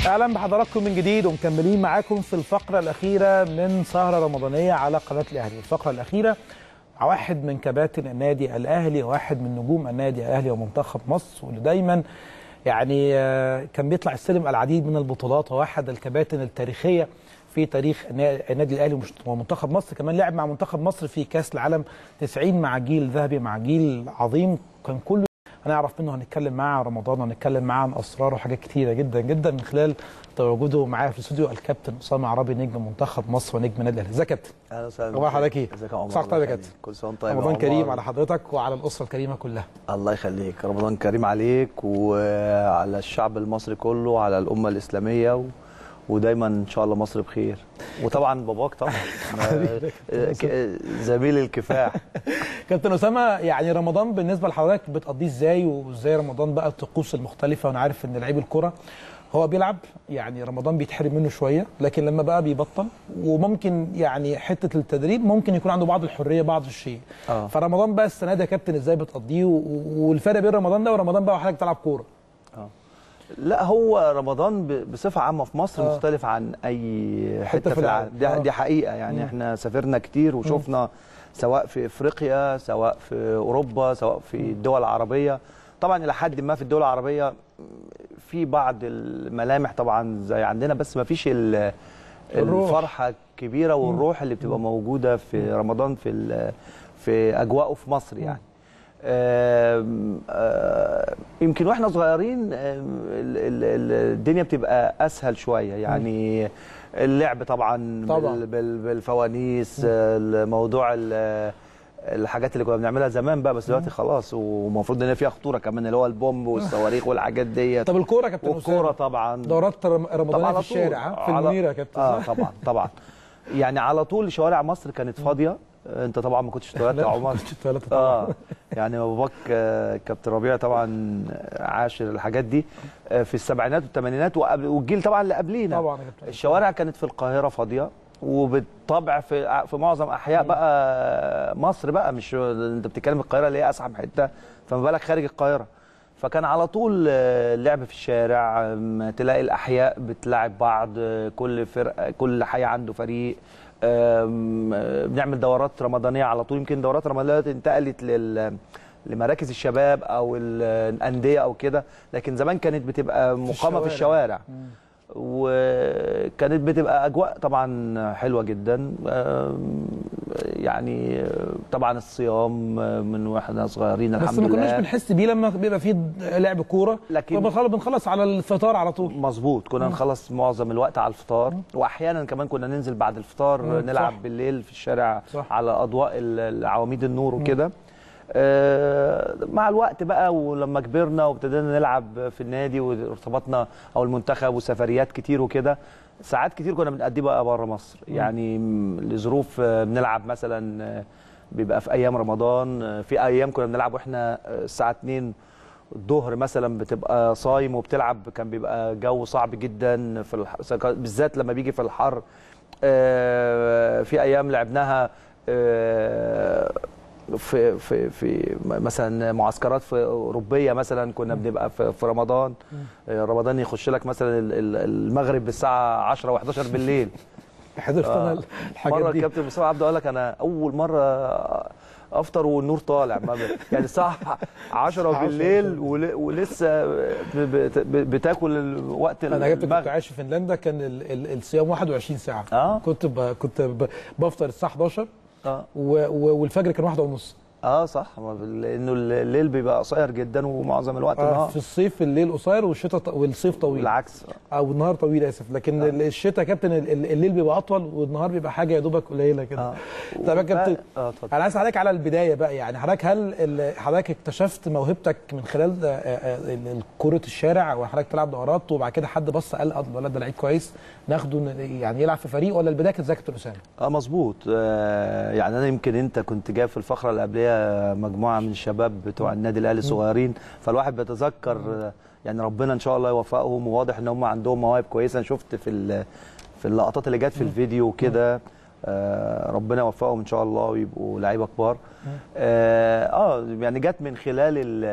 اهلا بحضراتكم من جديد ومكملين معاكم في الفقره الاخيره من سهره رمضانيه على قناه الاهلي الفقره الاخيره مع واحد من كباتن النادي الاهلي وواحد من نجوم النادي الاهلي ومنتخب مصر واللي دايما يعني آه، كان بيطلع السلم العديد من البطولات وواحد الكباتن التاريخيه في تاريخ النا- النادي الاهلي ومش- ومنتخب مصر كمان لعب مع منتخب مصر في كاس العالم 90 مع جيل ذهبي مع جيل عظيم كان كله هنعرف منه هنتكلم معاه عن رمضان وهنتكللم معاه عن اسراره وحاجات كتيره جدا جدا من خلال تواجده معايا في الاستوديو الكابتن اسامه عربي نجم منتخب مصر ونجم النادي الاهلي ازيك يا كابتن اهلا وسهلا اخبار حضرتك ايه؟ ازيك يا عمر صحتك الله يا يخليك. كابتن كل سنه وانت طيب يا رمضان عمر. كريم على حضرتك وعلى الاسره الكريمه كلها الله يخليك رمضان كريم عليك وعلى الشعب المصري كله على الامه الاسلاميه و... ودايما ان شاء الله مصر بخير وطبعا باباك طبعا ما- ك- زميل الكفاح كابتن اسامه يعني رمضان بالنسبه لحضرتك بتقضيه ازاي وازاي رمضان بقى الطقوس المختلفه وانا عارف ان لعيب الكره هو بيلعب يعني رمضان بيتحرم منه شويه لكن لما بقى بيبطل وممكن يعني حته التدريب ممكن يكون عنده بعض الحريه بعض الشيء آه. فرمضان بقى السنه دي يا كابتن ازاي بتقضيه و- والفرق بين رمضان ده ورمضان بقى وحضرتك تلعب كوره لا هو رمضان ب- بصفه عامه في مصر آه. مختلف عن اي حته في العالم آه. دي, دي حقيقه يعني احنا سافرنا كتير وشفنا سواء في افريقيا سواء في اوروبا سواء في الدول العربيه طبعا الى حد ما في الدول العربيه في بعض الملامح طبعا زي عندنا بس ما فيش ال- الروح. الفرحه الكبيره والروح اللي بتبقى موجوده في رمضان في ال- في اجواءه في مصر يعني آم، آه، يمكن واحنا صغيرين آم، ال- ال- ال- الدنيا بتبقى اسهل شويه يعني اللعب طبعا, طبعاً. بال- بال- بالفوانيس الموضوع ال- الحاجات اللي كنا بنعملها زمان بقى بس دلوقتي خلاص ومفروض ان فيها خطوره كمان اللي هو البومب والصواريخ والحاجات ديت طب الكوره يا كابتن والكوره اسامه طبعا دورات رم- رمضانيه طبعا في على طول. الشارع ها؟ في على- المنيره يا كابتن اه صح؟ طبعا طبعا يعني على طول شوارع مصر كانت فاضيه انت طبعا ما كنتش اتولدت يا لا، عمر كنت اتولدت طبعا اه يعني باباك آه، كابتن ربيع طبعا عاشر الحاجات دي آه، في السبعينات والثمانينات وقبل والجيل طبعا اللي قبلينا طبعا يا كابتن الشوارع كانت في القاهره فاضيه وبالطبع في في معظم احياء بقى مصر بقى مش انت بتتكلم القاهره اللي هي اسحب حته فما بالك خارج القاهره فكان على طول آه، لعب في الشارع آم، تلاقي الاحياء بتلاعب بعض آه، كل فرقه كل حي عنده فريق آم، آه، بنعمل دورات رمضانيه على طول يمكن دورات رمضانيه انتقلت لل لمراكز الشباب او ال- الانديه او كده لكن زمان كانت بتبقى مقامه في الشوارع وكانت بتبقى اجواء طبعا حلوه جدا آم، يعني طبعا الصيام من واحنا صغيرين الحمد بس ما كناش لله بنحس بيه لما بيبقى فيه لعب كوره لكن- فبنخلص بنخلص على الفطار على طول مظبوط كنا نخلص معظم الوقت على الفطار واحيانا كمان كنا ننزل بعد الفطار مم، نلعب صح. بالليل في الشارع صح. على اضواء ال- العواميد النور وكده آه، مع الوقت بقى ولما كبرنا وابتدينا نلعب في النادي وارتبطنا او المنتخب وسفريات كتير وكده ساعات كتير كنا بنأدي بقى بره مصر يعني م- لظروف آه، بنلعب مثلا آه، بيبقى في ايام رمضان آه، في ايام كنا بنلعب واحنا آه، الساعه 2 الظهر مثلا بتبقى صايم وبتلعب كان بيبقى جو صعب جدا في الح... بالذات لما بيجي في الحر آه، في ايام لعبناها آه، في في في مثلا معسكرات في اوروبيه مثلا كنا بنبقى في في رمضان آه، رمضان يخش لك مثلا ال- ال- المغرب الساعه 10 و11 بالليل حضرت آه. انا الحاجات مره دي الكابتن مصطفى عبده قال لك انا اول مره افطر والنور طالع ما ب- يعني الساعه 10 بالليل ول- ولسه ب- ب- ب- بتاكل وقت انا جبت كنت المغرب عايش في فنلندا كان ال ال الصيام 21 ساعه آه. كنت ب كنت ب بفطر الساعه 11 اه و و والفجر كان واحدة ونص اه صح ما بال- لانه الليل بيبقى قصير جدا ومعظم الوقت آه نهار في الصيف الليل قصير والشتاء ط... والصيف طويل بالعكس او النهار طويل اسف لكن آه. الشتاء يا كابتن ال- ال- الليل بيبقى اطول والنهار بيبقى حاجه يا دوبك قليله كده اه طب يا كابتن اه اتفضل انا عايز حضرتك على البدايه بقى يعني حضرتك هل ال- حضرتك اكتشفت موهبتك من خلال آه، آه، ال- ال- كره الشارع وحضرتك تلعب دورات وبعد كده حد بص قال آه، الولد ده لعيب كويس ناخده ن- يعني يلعب في فريق ولا البدايه كانت زي كابتن اسامه؟ اه مظبوط آه يعني انا يمكن انت كنت جايب في الفقره اللي قبلها مجموعه من الشباب بتوع النادي الاهلي صغيرين فالواحد بيتذكر آه، يعني ربنا ان شاء الله يوفقهم وواضح ان هم عندهم مواهب كويسه أنا شفت في ال- في اللقطات اللي جت في الفيديو وكده آه ربنا يوفقهم ان شاء الله ويبقوا لعيبه كبار اه, آه يعني جت من خلال ال-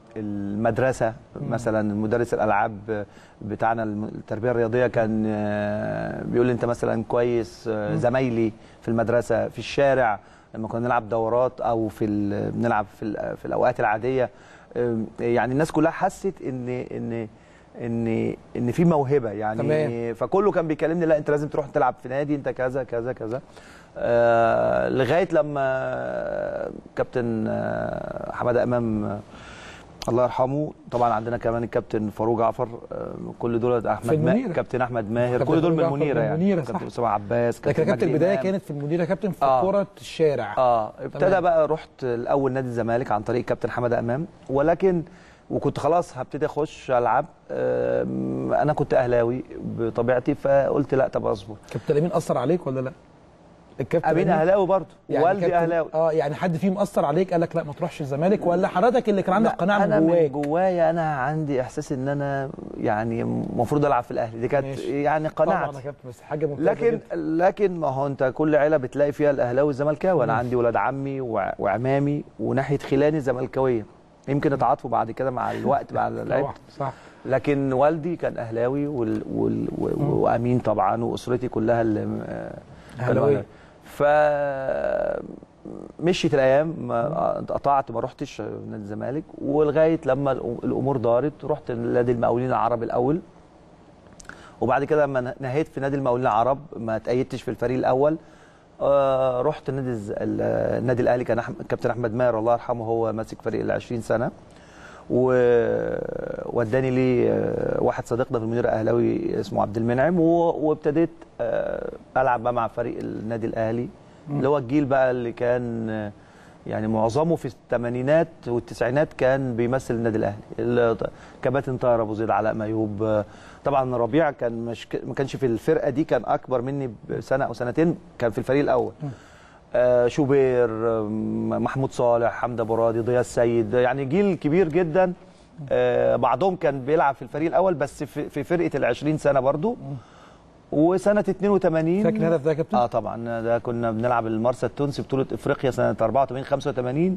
المدرسه مثلا مدرس الالعاب بتاعنا الم- التربيه الرياضيه كان آه، بيقول لي انت مثلا كويس آه، زمايلي في المدرسه في الشارع لما كنا نلعب دورات او في ال- بنلعب في ال- في الاوقات العاديه آم، يعني الناس كلها حست ان ان ان ان في موهبه يعني تمام. فكله كان بيكلمني لا انت لازم تروح تلعب في نادي انت كذا كذا كذا آه لغايه لما كابتن آه حماده امام آه الله يرحمه طبعا عندنا كمان الكابتن فاروق جعفر آه كل دول احمد المنيرة. ما كابتن احمد ماهر كابتن كل دول من فاروق جعفر المنيره من يعني المنيرة، صح. كابتن اسامه عباس لكن كابتن مجدي البدايه إمام. كانت في المديره كابتن في آه. كره الشارع اه ابتدى تمام. بقى رحت الاول نادي الزمالك عن طريق كابتن حماده امام ولكن وكنت خلاص هبتدي اخش العب آم، انا كنت اهلاوي بطبيعتي فقلت لا طب اصبر كابتن امين اثر عليك ولا لا؟ الكابتن امين اهلاوي برضه يعني والدي كابتن- اهلاوي اه يعني حد فيهم اثر عليك قال لك لا ما تروحش الزمالك ولا حضرتك اللي كان عندك لا، قناعه انا من من جواك جوايا انا عندي احساس ان انا يعني المفروض العب في الاهلي دي كانت ماشي. يعني طبعا قناعتي يا كابتن بس حاجه ممتازه لكن جدا. لكن ما هو انت كل عيله بتلاقي فيها الاهلاوي والزملكاوي انا مم. عندي ولاد عمي وع- وعمامي وناحيه خلاني زملكاويه يمكن اتعاطفوا بعد كده مع الوقت مع اللعب طبعا صح لكن والدي كان اهلاوي وال... وال... و- وامين طبعا واسرتي كلها اللي آه، كانوا أهلاوية. أهلاوية. ف مشيت الايام ما قطعت ما رحتش نادي الزمالك ولغايه لما الأ- الامور دارت رحت نادي المقاولين العرب الاول وبعد كده لما نهيت في نادي المقاولين العرب ما تأيدتش في الفريق الاول آه رحت نادي الز- ال- النادي الاهلي كان أحمد كابتن احمد ماهر الله يرحمه هو ماسك فريق ال 20 سنه ووداني لي آه، واحد صديقنا في المدير اهلاوي اسمه عبد المنعم و- وابتديت آه، العب بقى مع فريق النادي الاهلي اللي هو الجيل بقى اللي كان آه، يعني معظمه في الثمانينات والتسعينات كان بيمثل النادي الاهلي ال- كباتن طاهر ابو زيد علاء ميوب آه، طبعا ربيع كان مش ما كانش في الفرقه دي كان اكبر مني بسنه او سنتين كان في الفريق الاول آه، شوبير آه، محمود صالح حمدي ابو راضي ضياء السيد يعني جيل كبير جدا آه، بعضهم كان بيلعب في الفريق الاول بس في في فرقه ال 20 سنه برضو وسنه 82 فاكر الهدف ده يا كابتن؟ اه طبعا ده كنا بنلعب المرسى التونسي بطوله افريقيا سنه 84 85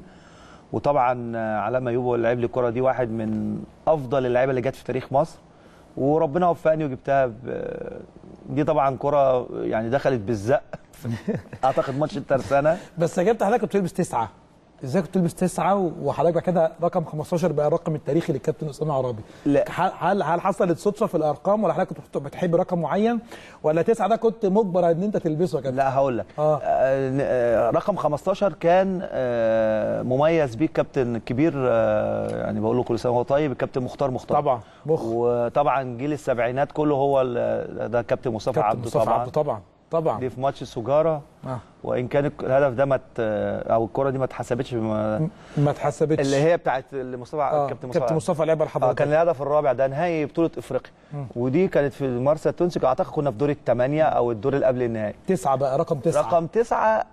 وطبعا آه، علاء ميوب هو اللي لعب لي الكره دي واحد من افضل اللعيبه اللي جت في تاريخ مصر وربنا وفقني وجبتها ب- دي طبعا كره يعني دخلت بالزق اعتقد ماتش الترسانه بس يا كابتن حضرتك كنت بتلبس تسعه ازاي كنت بتلبس تسعه وحضرتك بعد كده رقم 15 بقى الرقم التاريخي للكابتن اسامه عرابي لا. هل هل هل حصلت صدفه في الارقام ولا حضرتك كنت بتحب رقم معين ولا تسعه ده كنت مجبر ان انت تلبسه يا كابتن؟ لا هقول لك آه. آه، آه، رقم 15 كان آه، مميز بيه الكابتن الكبير آه، يعني بقول له كل سنه وهو طيب الكابتن مختار مختار طبعا مخ وطبعا جيل السبعينات كله هو ال- ده كابتن مصطفى كابتن عبده مصطفى طبعا عبده طبعا طبعا دي في ماتش السجاره آه. وان كان الهدف ده ما ت- او الكره دي ما اتحسبتش بما- ما اتحسبتش اللي هي بتاعت اللي مصطفى آه. كابتن مصطفى كابتن مصطفى لعبها اه لحضرتك كان الهدف الرابع ده نهائي بطوله افريقيا ودي كانت في المرسى التونسي اعتقد كنا في دور الثمانيه او الدور اللي قبل النهائي تسعه بقى رقم تسعه رقم تسعة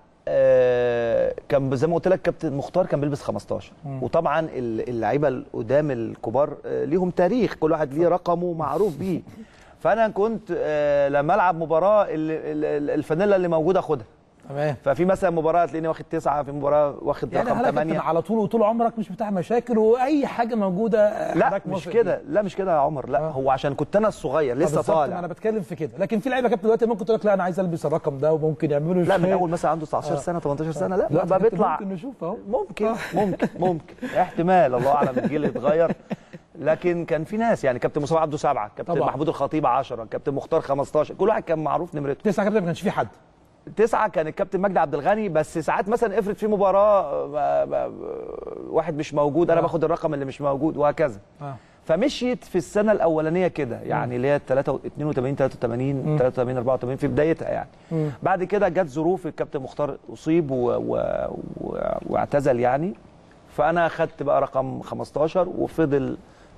آه، كان زي ما قلت لك كابتن مختار كان بيلبس 15 وطبعا ال- اللعيبه القدام الكبار آه، ليهم تاريخ كل واحد ليه رقمه معروف بيه فانا كنت آه، لما العب مباراه ال- ال- ال- الفانيلا اللي موجوده اخدها تمام ففي مثلا مباراه تلاقيني واخد تسعه في مباراه واخد يعني رقم حضرتك كابتن 8 على طول وطول عمرك مش بتاع مشاكل واي حاجه موجوده لا حضرتك مش موافق كده لا مش كده يا عمر لا آه. هو عشان كنت انا الصغير فيها. لسه بالظبط، ما طالع انا بتكلم في كده لكن في لعيبه كابتن دلوقتي ممكن تقول لك لا انا عايز البس الرقم ده وممكن يعملوا لا من شوية. اول مثلا عنده 19 سنه 18 سنه لا لا بقى كابتن بيطلع ممكن نشوف اهو ممكن ممكن ممكن احتمال الله اعلم الجيل يتغير لكن كان في ناس يعني كابتن مصطفى عبده سبعه كابتن طبعا. محمود الخطيب 10 كابتن مختار 15 كل واحد كان معروف نمرته تسعه كابتن ما كانش في حد تسعه كان الكابتن مجدي عبد الغني بس ساعات مثلا افرض في مباراه ما- ما- واحد مش موجود انا آه. باخد الرقم اللي مش موجود وهكذا اه فمشيت في السنه الاولانيه كده يعني اللي هي 3 82 83 83 84 في بدايتها يعني مم. بعد كده جت ظروف الكابتن مختار اصيب و... و... و... واعتزل يعني فانا اخدت بقى رقم 15 وفضل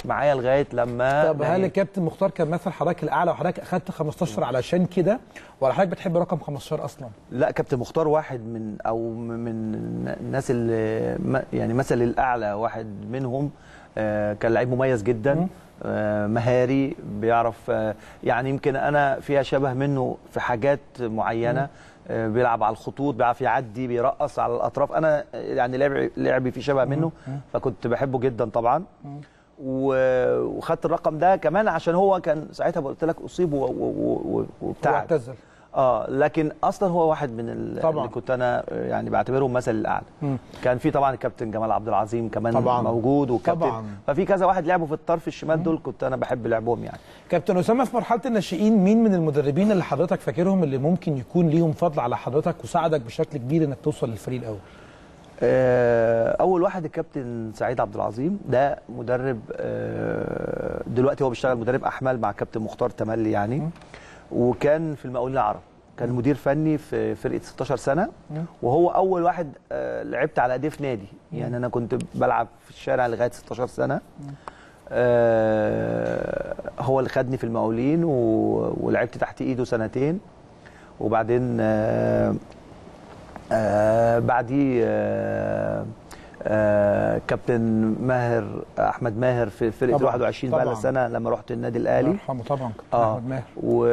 معايا لغايه لما طب هل يعني الكابتن مختار كان مثل حضرتك الاعلى وحضرتك اخدت 15 علشان كده ولا حضرتك بتحب رقم 15 اصلا؟ لا كابتن مختار واحد من او من الناس اللي م- يعني مثل الاعلى واحد منهم آه، كان لعيب مميز جدا آه، مهاري بيعرف آه، يعني يمكن انا فيها شبه منه في حاجات معينه آه، بيلعب على الخطوط بيعرف يعدي بيرقص على الاطراف انا يعني لعبي لعبي فيه شبه منه فكنت بحبه جدا طبعا و- وخدت الرقم ده كمان عشان هو كان ساعتها قلت لك اصيب و- و- و- هو وبتاع اعتزل اه لكن اصلا هو واحد من ال- طبعاً. اللي كنت انا يعني بعتبره المثل الاعلى مم. كان في طبعا الكابتن جمال عبد العظيم كمان طبعاً. موجود والكابتن طبعاً. ففي كذا واحد لعبوا في الطرف الشمال دول كنت انا بحب لعبهم يعني كابتن اسامه في مرحله الناشئين مين من المدربين اللي حضرتك فاكرهم اللي ممكن يكون ليهم فضل على حضرتك وساعدك بشكل كبير انك توصل للفريق الاول؟ آه، اول واحد الكابتن سعيد عبد العظيم ده مدرب آه، دلوقتي هو بيشتغل مدرب احمال مع كابتن مختار تملي يعني وكان في المقاولين العرب كان مدير فني في فرقه 16 سنه وهو اول واحد آه، لعبت على ايديه في نادي يعني انا كنت بلعب في الشارع لغايه 16 سنه آه، هو اللي خدني في المقاولين و- ولعبت تحت ايده سنتين وبعدين آه، آه بعديه آه آه كابتن ماهر احمد ماهر في فرقه طبعاً، 21 بقى لها طبعاً. سنه لما رحت النادي الله الاهلي يرحمه طبعا كابتن اه احمد ماهر و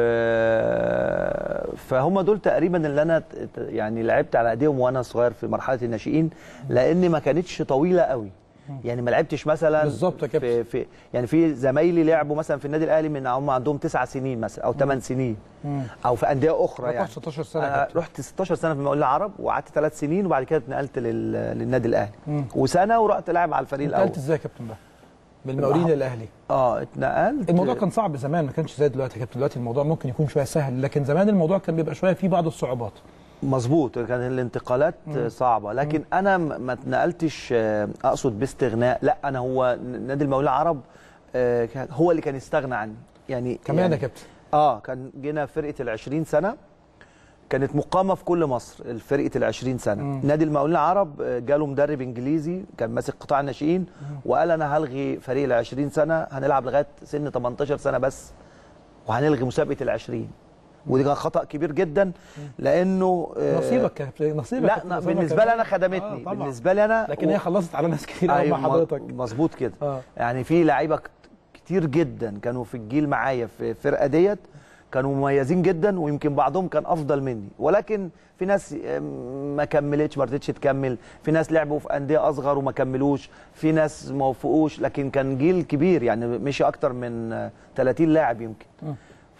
فهم دول تقريبا اللي انا ت- ت- يعني لعبت على ايديهم وانا صغير في مرحله الناشئين لان ما كانتش طويله قوي يعني ما لعبتش مثلا بالظبط يا كابتن. في, في يعني في زمايلي لعبوا مثلا في النادي الاهلي من هم عندهم تسع سنين مثلا او ثمان سنين مم. او في انديه اخرى رقم يعني 16 سنه يا أنا كابتن رحت 16 سنه في المقاولين العرب وقعدت ثلاث سنين وبعد كده اتنقلت لل... للنادي الاهلي مم. وسنه ورحت لاعب على الفريق الاول انتقلت ازاي يا كابتن بقى؟ من المقاولين للاهلي اه اتنقلت الموضوع كان صعب زمان ما كانش زي دلوقتي يا كابتن دلوقتي الموضوع ممكن يكون شويه سهل لكن زمان الموضوع كان بيبقى شويه فيه بعض الصعوبات مظبوط كان الانتقالات صعبه لكن انا م- ما اتنقلتش آه، اقصد باستغناء لا انا هو ن- نادي المقاولين العرب آه، كان- هو اللي كان يستغنى عني يعني كمان يعني يا كابتن اه كان جينا فرقه ال 20 سنه كانت مقامه في كل مصر فرقه ال 20 سنه مم. نادي المقاولين العرب آه، جاله مدرب انجليزي كان ماسك قطاع الناشئين وقال انا هلغي فريق ال 20 سنه هنلعب لغايه سن 18 سنه بس وهنلغي مسابقه ال 20 ودي كان خطا كبير جدا لانه آه، نصيبك يا كابتن نصيبك يا لا كابتن لا، أسامة بالنسبه كمان. لي انا خدمتني آه، طبعاً. بالنسبه لي انا لكن هي خلصت على ناس كتير قوي أيوة، مع حضرتك مظبوط كده اه يعني في لعيبه كت- كتير جدا كانوا في الجيل معايا في الفرقه ديت كانوا مميزين جدا ويمكن بعضهم كان افضل مني ولكن في ناس آم، ما كملتش ما رضتش تكمل في ناس لعبوا في انديه اصغر وما كملوش في ناس ما وفقوش لكن كان جيل كبير يعني مشي اكتر من آه، 30 لاعب يمكن مم.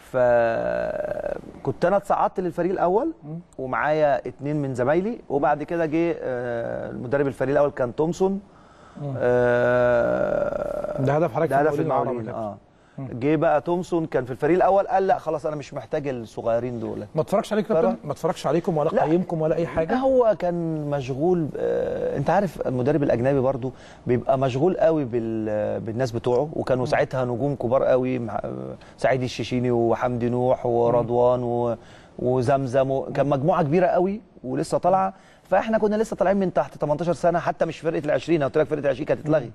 فكنت انا اتصعدت للفريق الاول مم. ومعايا اتنين من زمايلي وبعد كده جه آه، المدرب الفريق الاول كان تومسون مم. آه، ده هدف حضرتك ده هدف في المقاولين المقاولين العرب يا اه مم. جه بقى تومسون كان في الفريق الاول قال لا خلاص انا مش محتاج الصغيرين دول ما اتفرجش عليكم يا فرق. كابتن ما اتفرجش عليكم ولا لا. قيمكم ولا اي حاجه هو كان مشغول آه، انت عارف المدرب الاجنبي برضو بيبقى مشغول قوي بال- بالناس بتوعه وكانوا ساعتها نجوم كبار قوي مع- آه، سعيد الشيشيني وحمدي نوح ورضوان و- وزمزم و- كان مجموعه كبيره قوي ولسه طالعه فاحنا كنا لسه طالعين من تحت 18 سنه حتى مش فرقه ال 20 أنا قلت لك فرقه ال 20 كانت اتلغت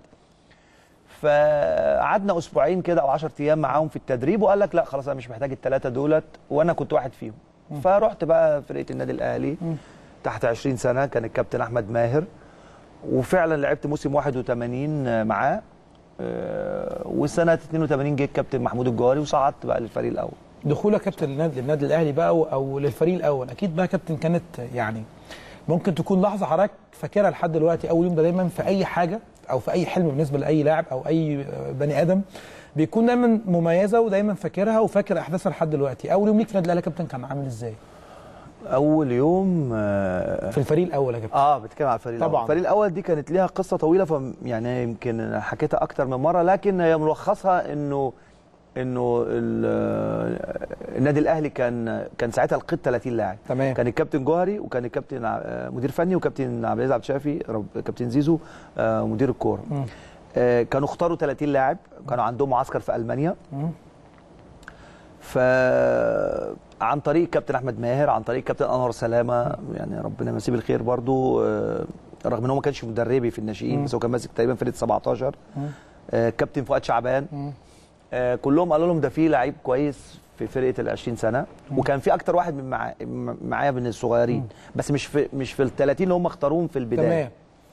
فقعدنا اسبوعين كده او 10 ايام معاهم في التدريب وقال لك لا خلاص انا مش محتاج الثلاثه دولت وانا كنت واحد فيهم فرحت بقى فرقه النادي الاهلي تحت 20 سنه كان الكابتن احمد ماهر وفعلا لعبت موسم 81 معاه آه، وسنه 82 جه الكابتن محمود الجوهري وصعدت بقى للفريق الاول دخولك كابتن للنادي, للنادي الاهلي بقى او, أو للفريق الاول اكيد بقى كابتن كانت يعني ممكن تكون لحظه حضرتك فاكرها لحد دلوقتي اول يوم ده دايما في اي حاجه او في اي حلم بالنسبه لاي لاعب او اي بني ادم بيكون دايما مميزه ودايما فاكرها وفاكر احداثها لحد دلوقتي اول يوم ليك في النادي الاهلي يا كابتن كان عامل ازاي اول يوم آه، في الفريق الاول يا كابتن اه بتتكلم على الفريق طبعاً. الاول الفريق الاول دي كانت ليها قصه طويله ف يعني يمكن أنا حكيتها اكتر من مره لكن هي ملخصها انه انه ال- النادي الاهلي كان كان ساعتها القيد 30 لاعب تمام كان الكابتن جوهري وكان الكابتن ع- مدير فني وكابتن عبد العزيز عبد الشافي رب- كابتن زيزو آه، مدير الكوره مم. آه، كانوا اختاروا 30 لاعب كانوا عندهم معسكر في المانيا مم. ف عن طريق كابتن احمد ماهر عن طريق كابتن انور سلامه يعني ربنا يمسيه بالخير برضو آه، رغم ان هو ما كانش مدربي في الناشئين مم. بس هو كان ماسك تقريبا فرقه 17 مم. آه، كابتن فؤاد شعبان آه، كلهم قالوا لهم ده في لعيب كويس في فرقه ال 20 سنه وكان في اكتر واحد من معا- م- معايا من الصغيرين بس مش في مش في ال 30 اللي هم اختاروهم في البدايه تمام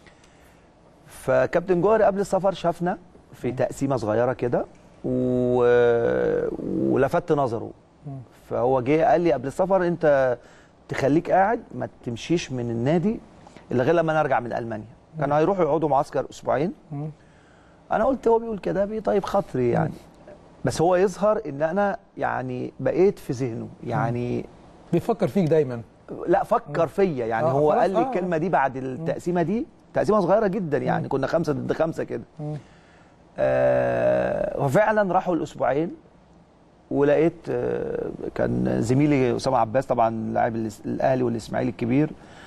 فكابتن جوهري قبل السفر شافنا في تقسيمه صغيره كده و... ولفت نظره فهو جه قال لي قبل السفر انت تخليك قاعد ما تمشيش من النادي الا غير لما نرجع من المانيا كانوا هيروحوا يقعدوا معسكر اسبوعين مم. انا قلت هو بيقول كده بيطيب خاطري يعني بس هو يظهر ان انا يعني بقيت في ذهنه يعني بيفكر فيك دايما لا فكر فيا يعني آه، هو خلاص، قال لي آه. الكلمه دي بعد التقسيمه دي تقسيمه صغيره جدا يعني كنا خمسه ضد خمسه كده مم. آه وفعلا راحوا الاسبوعين ولقيت آه كان زميلي اسامه عباس طبعا لاعب الاس- الاهلي والاسماعيلي الكبير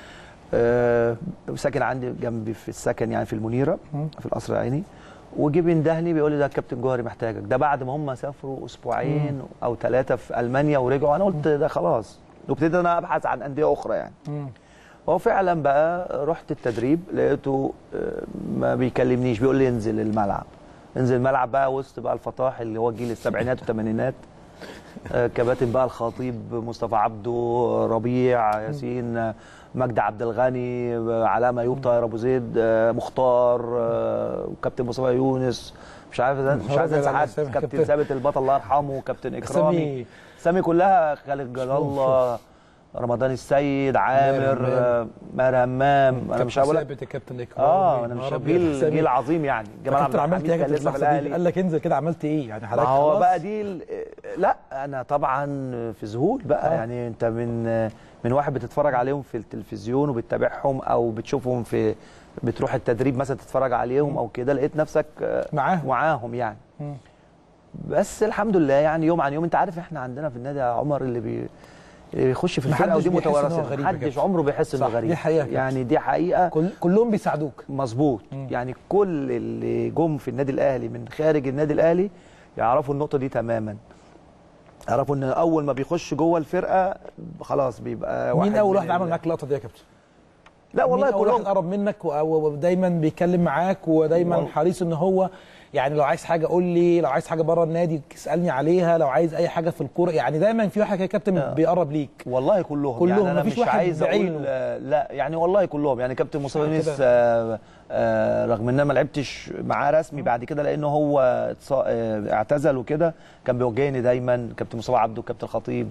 آه ساكن عندي جنبي في السكن يعني في المنيره مم. في القصر العيني وجه بيندهني بيقول لي ده الكابتن جوهري محتاجك ده بعد ما هم سافروا اسبوعين او ثلاثه في المانيا ورجعوا انا قلت ده خلاص وابتديت انا ابحث عن انديه اخرى يعني مم. هو فعلا بقى رحت التدريب لقيته آه، ما بيكلمنيش بيقول لي انزل الملعب انزل الملعب بقى وسط بقى الفطاح اللي هو جيل السبعينات والثمانينات آه، كباتن بقى الخطيب مصطفى عبده ربيع ياسين آه، مجدي عبد الغني آه، علاء ميوب طاهر ابو زيد آه، مختار آه، وكابتن مصطفى يونس مش عارف مش عايز راجل انسى على حد أسامي كابتن كابتن. ثابت البطل الله يرحمه كابتن اكرامي أسامي سامي كلها خالد جلال الله رمضان السيد عامر همام. آه، ماهر همام انا مش هقول لك ثابت يا كابتن اكرام اه انا مش نهار جيل أبيض. جيل عظيم يعني جمال عبد كابتن عملت ايه الحميد يا كان كابتن لسه في اللحظه دي الاهلي قال لك انزل كده عملت ايه يعني ما حضرتك هو خلاص؟ بقى دي ال- لا انا طبعا في ذهول بقى آه. يعني انت من من واحد بتتفرج عليهم في التلفزيون وبتتابعهم او بتشوفهم في بتروح التدريب مثلا تتفرج عليهم او كده لقيت نفسك آه، معاهم معاهم يعني مم. بس الحمد لله يعني يوم عن يوم انت عارف احنا عندنا في النادي يا عمر اللي بي اللي بيخش في الفرقه محدش ودي بيحس إن هو متوارثه غريب يا محدش كابتن. عمره بيحس انه صح، غريب دي حقيقة يا كابتن. يعني دي حقيقه كل كلهم بيساعدوك مظبوط مم. يعني كل اللي جم في النادي الاهلي من خارج النادي الاهلي يعرفوا النقطه دي تماما يعرفوا ان اول ما بيخش جوه الفرقه خلاص بيبقى مين اول من واحد ال- عمل معاك اللقطه دي يا كابتن؟ لا والله مين اول واحد كلهم قرب منك و- و- ودايما بيتكلم معاك ودايما والله. حريص ان هو يعني لو عايز حاجه قول لي لو عايز حاجه بره النادي اسالني عليها لو عايز اي حاجه في الكوره يعني دايما في واحد كده يا كابتن آه. بيقرب ليك والله كلهم كلهم، يعني انا مفيش مش واحد عايز اقول بعينه. آه، لا يعني والله كلهم يعني كابتن مصطفى عشان يونس كده. آه، آه، رغم ان انا ما لعبتش معاه رسمي بعد كده لانه هو اتص- آه، اعتزل وكده كان بيوجهني دايما كابتن مصطفى عبده كابتن خطيب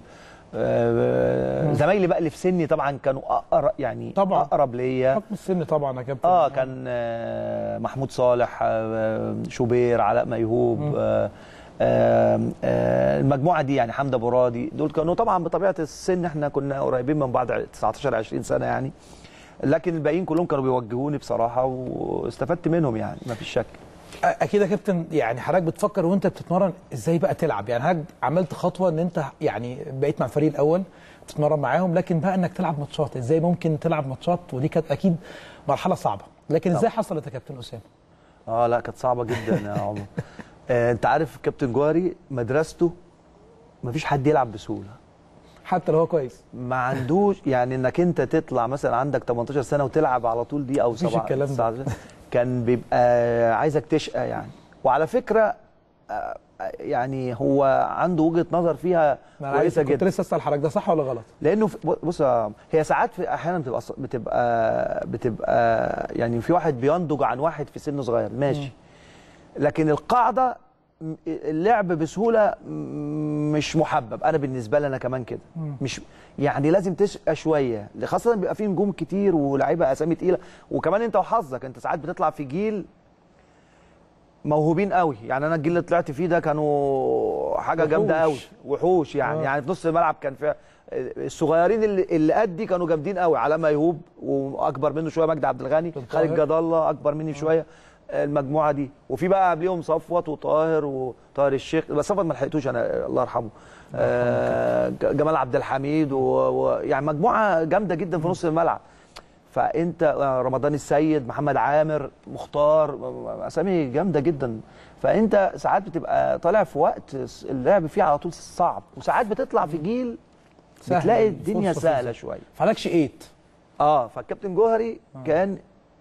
آه، زمايلي بقى اللي في سني طبعا كانوا اقرب يعني طبعاً. اقرب ليا حكم السن طبعا يا كابتن اه كان آه، محمود صالح آه، شوبير علاء ميهوب آه، آه، آه، المجموعه دي يعني حمدي ابو راضي دول كانوا طبعا بطبيعه السن احنا كنا قريبين من بعض 19 20 سنه يعني لكن الباقيين كلهم كانوا بيوجهوني بصراحه واستفدت منهم يعني ما فيش شك اكيد يا كابتن يعني حضرتك بتفكر وانت بتتمرن ازاي بقى تلعب يعني حضرتك عملت خطوه ان انت يعني بقيت مع الفريق الاول بتتمرن معاهم لكن بقى انك تلعب ماتشات ازاي ممكن تلعب ماتشات ودي كانت اكيد مرحله صعبه لكن ازاي حصلت يا كابتن اسامه اه لا كانت صعبه جدا يا عمر آه انت عارف كابتن جوهري مدرسته ما فيش حد يلعب بسهوله حتى لو هو كويس ما عندوش يعني انك انت تطلع مثلا عندك 18 سنه وتلعب على طول دي او مفيش سبعة الكلام ده. 19 كان بيبقى عايزك تشقى يعني وعلى فكره آه، يعني هو عنده وجهه نظر فيها ما أنا عايز كويسه كنت جدا لسه اسال حضرتك ده صح ولا غلط لانه في بص يا عم، هي ساعات في احيانا بتبقى بتبقى بتبقى يعني في واحد بينضج عن واحد في سن صغير ماشي لكن القاعده م- اللعب بسهوله م- مش محبب انا بالنسبه لي انا كمان كده مش يعني لازم تشقى شويه خاصه بيبقى فيه نجوم كتير ولاعيبه اسامي تقيله وكمان انت وحظك انت ساعات بتطلع في جيل موهوبين قوي يعني انا الجيل اللي طلعت فيه ده كانوا حاجه جامده قوي وحوش. وحوش يعني آه. يعني في نص الملعب كان في الصغيرين اللي اللي قدي كانوا جامدين قوي علاء ميهوب واكبر منه شويه مجدي عبد الغني طاهر. خالد جد الله اكبر مني شويه المجموعه دي وفي بقى قبليهم صفوت وطاهر وطاهر الشيخ بس صفوت ما لحقتوش انا الله يرحمه آه ج- جمال عبد الحميد ويعني و... يعني مجموعه جامده جدا في نص الملعب فانت آه، رمضان السيد محمد عامر مختار آه، اسامي جامده جدا فانت ساعات بتبقى طالع في وقت اللعب فيه على طول صعب وساعات بتطلع في جيل سهل. بتلاقي الدنيا فرصة سهله فرصة. شويه فلكش ايت اه فالكابتن جوهري كان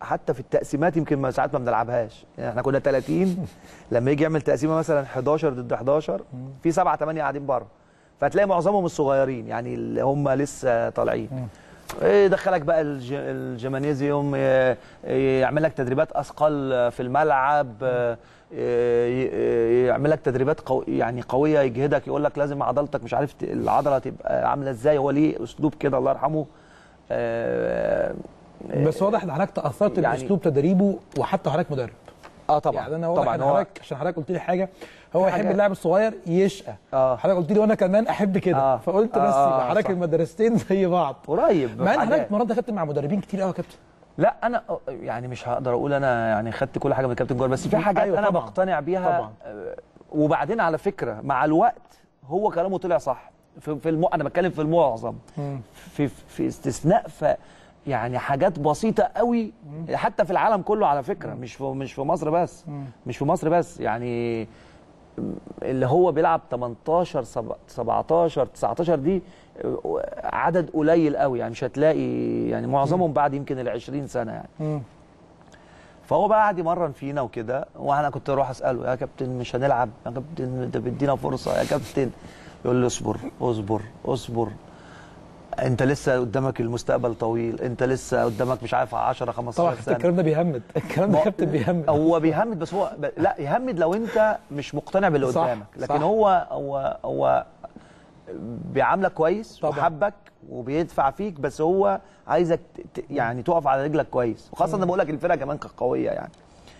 حتى في التقسيمات يمكن ما ساعات ما بنلعبهاش يعني احنا كنا 30 لما يجي يعمل تقسيمه مثلا 11 ضد 11 في سبعه ثمانيه قاعدين بره فتلاقي معظمهم الصغيرين يعني اللي هم لسه طالعين إيه يدخلك بقى الج- الجمانيزيوم ي- يعمل لك تدريبات اثقل في الملعب آه، ي- يعمل لك تدريبات قو يعني قويه يجهدك يقول لك لازم عضلتك مش عارف ت- العضله تبقى عامله ازاي هو ليه اسلوب كده الله يرحمه آه، بس واضح ان حضرتك تاثرت يعني- باسلوب تدريبه وحتى حضرتك مدرب اه طبعا يعني انا واضح طبعا ان هو حضرتك عشان حضرتك قلت لي حاجه هو يحب حاجة- اللاعب الصغير يشقى اه حضرتك قلت لي وانا كمان احب كده آه. فقلت آه، بس آه، يبقى حضرتك صح. المدرستين زي بعض قريب مع ان حاجات. حضرتك اتمرنت يا كابتن مع مدربين كتير قوي يا كابتن لا انا يعني مش هقدر اقول انا يعني خدت كل حاجه من كابتن جوهر بس في حاجات أيوة انا طبعاً. بقتنع بيها طبعاً. آه، وبعدين على فكره مع الوقت هو كلامه طلع صح في, في الم... انا بتكلم في المعظم في في استثناء ف يعني حاجات بسيطه قوي حتى في العالم كله على فكره مش في مش في مصر بس مش في مصر بس يعني اللي هو بيلعب 18 سب- 17 19 دي آه، عدد قليل قوي يعني مش هتلاقي يعني معظمهم بعد يمكن ال 20 سنه يعني مم. فهو بقى قعد يمرن فينا وكده وانا كنت اروح اساله يا كابتن مش هنلعب يا كابتن ده بيدينا فرصه يا كابتن يقول لي اصبر اصبر اصبر انت لسه قدامك المستقبل طويل انت لسه قدامك مش عارف 10 15 طبعا سنه الكلام ده بيهمد الكلام ده ما- يا كابتن بيهمد هو بيهمد بس هو ب... لا يهمد لو انت مش مقتنع باللي صح، قدامك لكن صح. هو هو هو بيعاملك كويس طبعا. وحبك وبيدفع فيك بس هو عايزك ت... ت- يعني تقف على رجلك كويس وخاصه انا بقول لك الفرقه كمان كانت قويه يعني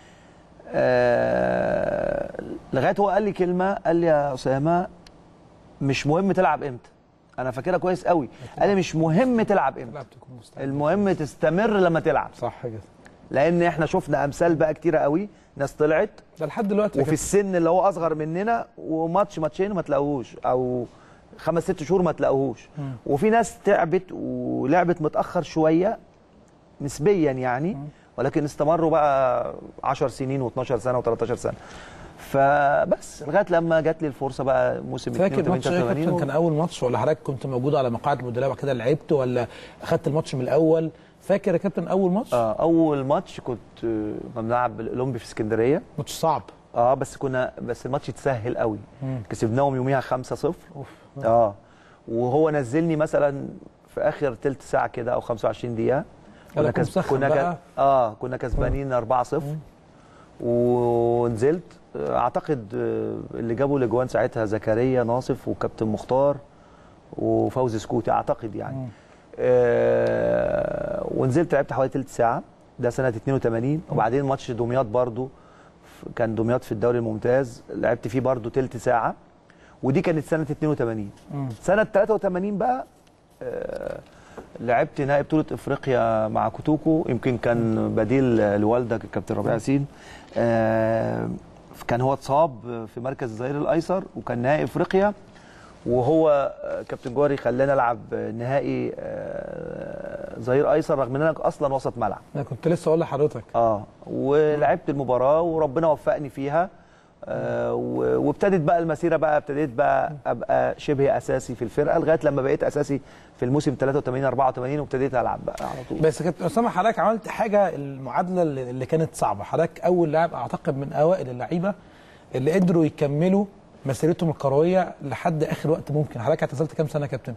آه... لغايه هو قال لي كلمه قال لي يا اسامه مش مهم تلعب امتى انا فاكرها كويس قوي قال لي مش مهم تلعب امتى لا تكون مستعد المهم تستمر لما تلعب صح كده لان احنا شفنا امثال بقى كتيره قوي ناس طلعت ده لحد دلوقتي يا وفي السن اللي هو اصغر مننا وماتش ماتشين ما تلاقوهوش او خمس ست شهور ما تلاقوهوش وفي ناس تعبت ولعبت متاخر شويه نسبيا يعني ولكن استمروا بقى 10 سنين و12 سنه و13 سنه فبس لغايه لما جات لي الفرصه بقى موسم فاكر 82 ماتش ايه يا كابتن 83 كان اول ماتش ولا حضرتك كنت موجود على مقاعد المدرب وبعد كده لعبت ولا اخدت الماتش من الاول فاكر يا كابتن اول ماتش آه اول ماتش كنت آه، كنا بنلعب بالاولمبي في اسكندريه ماتش صعب اه بس كنا بس الماتش اتسهل قوي كسبناهم يوميها 5-0 اوف اه وهو نزلني مثلا في اخر تلت ساعه كده او 25 دقيقه يلا كنت كس... مسخن كنا بقى. ك... اه كنا كسبانين 4-0 ونزلت آه، اعتقد آه، اللي جابوا الاجوان ساعتها زكريا ناصف وكابتن مختار وفوزي سكوتي اعتقد يعني آه ونزلت لعبت حوالي تلت ساعه ده سنه 82 وبعدين ماتش دمياط برضو ف- كان دمياط في الدوري الممتاز لعبت فيه برضو تلت ساعه ودي كانت سنه 82 سنه 83 بقى آه لعبت نهائي بطوله افريقيا مع كوتوكو يمكن كان بديل لوالدك الكابتن ربيع ياسين آه كان هو اتصاب في مركز الظهير الايسر وكان نهائي افريقيا وهو آه، كابتن جوهري خلاني العب نهائي آه، ظهير ايسر رغم ان انا اصلا وسط ملعب انا كنت لسه اقول لحضرتك اه ولعبت المباراه وربنا وفقني فيها آه و- وابتدت بقى المسيره بقى ابتديت بقى ابقى شبه اساسي في الفرقه لغايه لما بقيت اساسي في الموسم 83 84 وابتديت العب بقى على طول بس كابتن اسامه حضرتك عملت حاجه المعادله اللي اللي كانت صعبه حضرتك اول لاعب اعتقد من اوائل اللعيبه اللي قدروا يكملوا مسيرتهم الكرويه لحد اخر وقت ممكن حضرتك اعتزلت كام سنه يا كابتن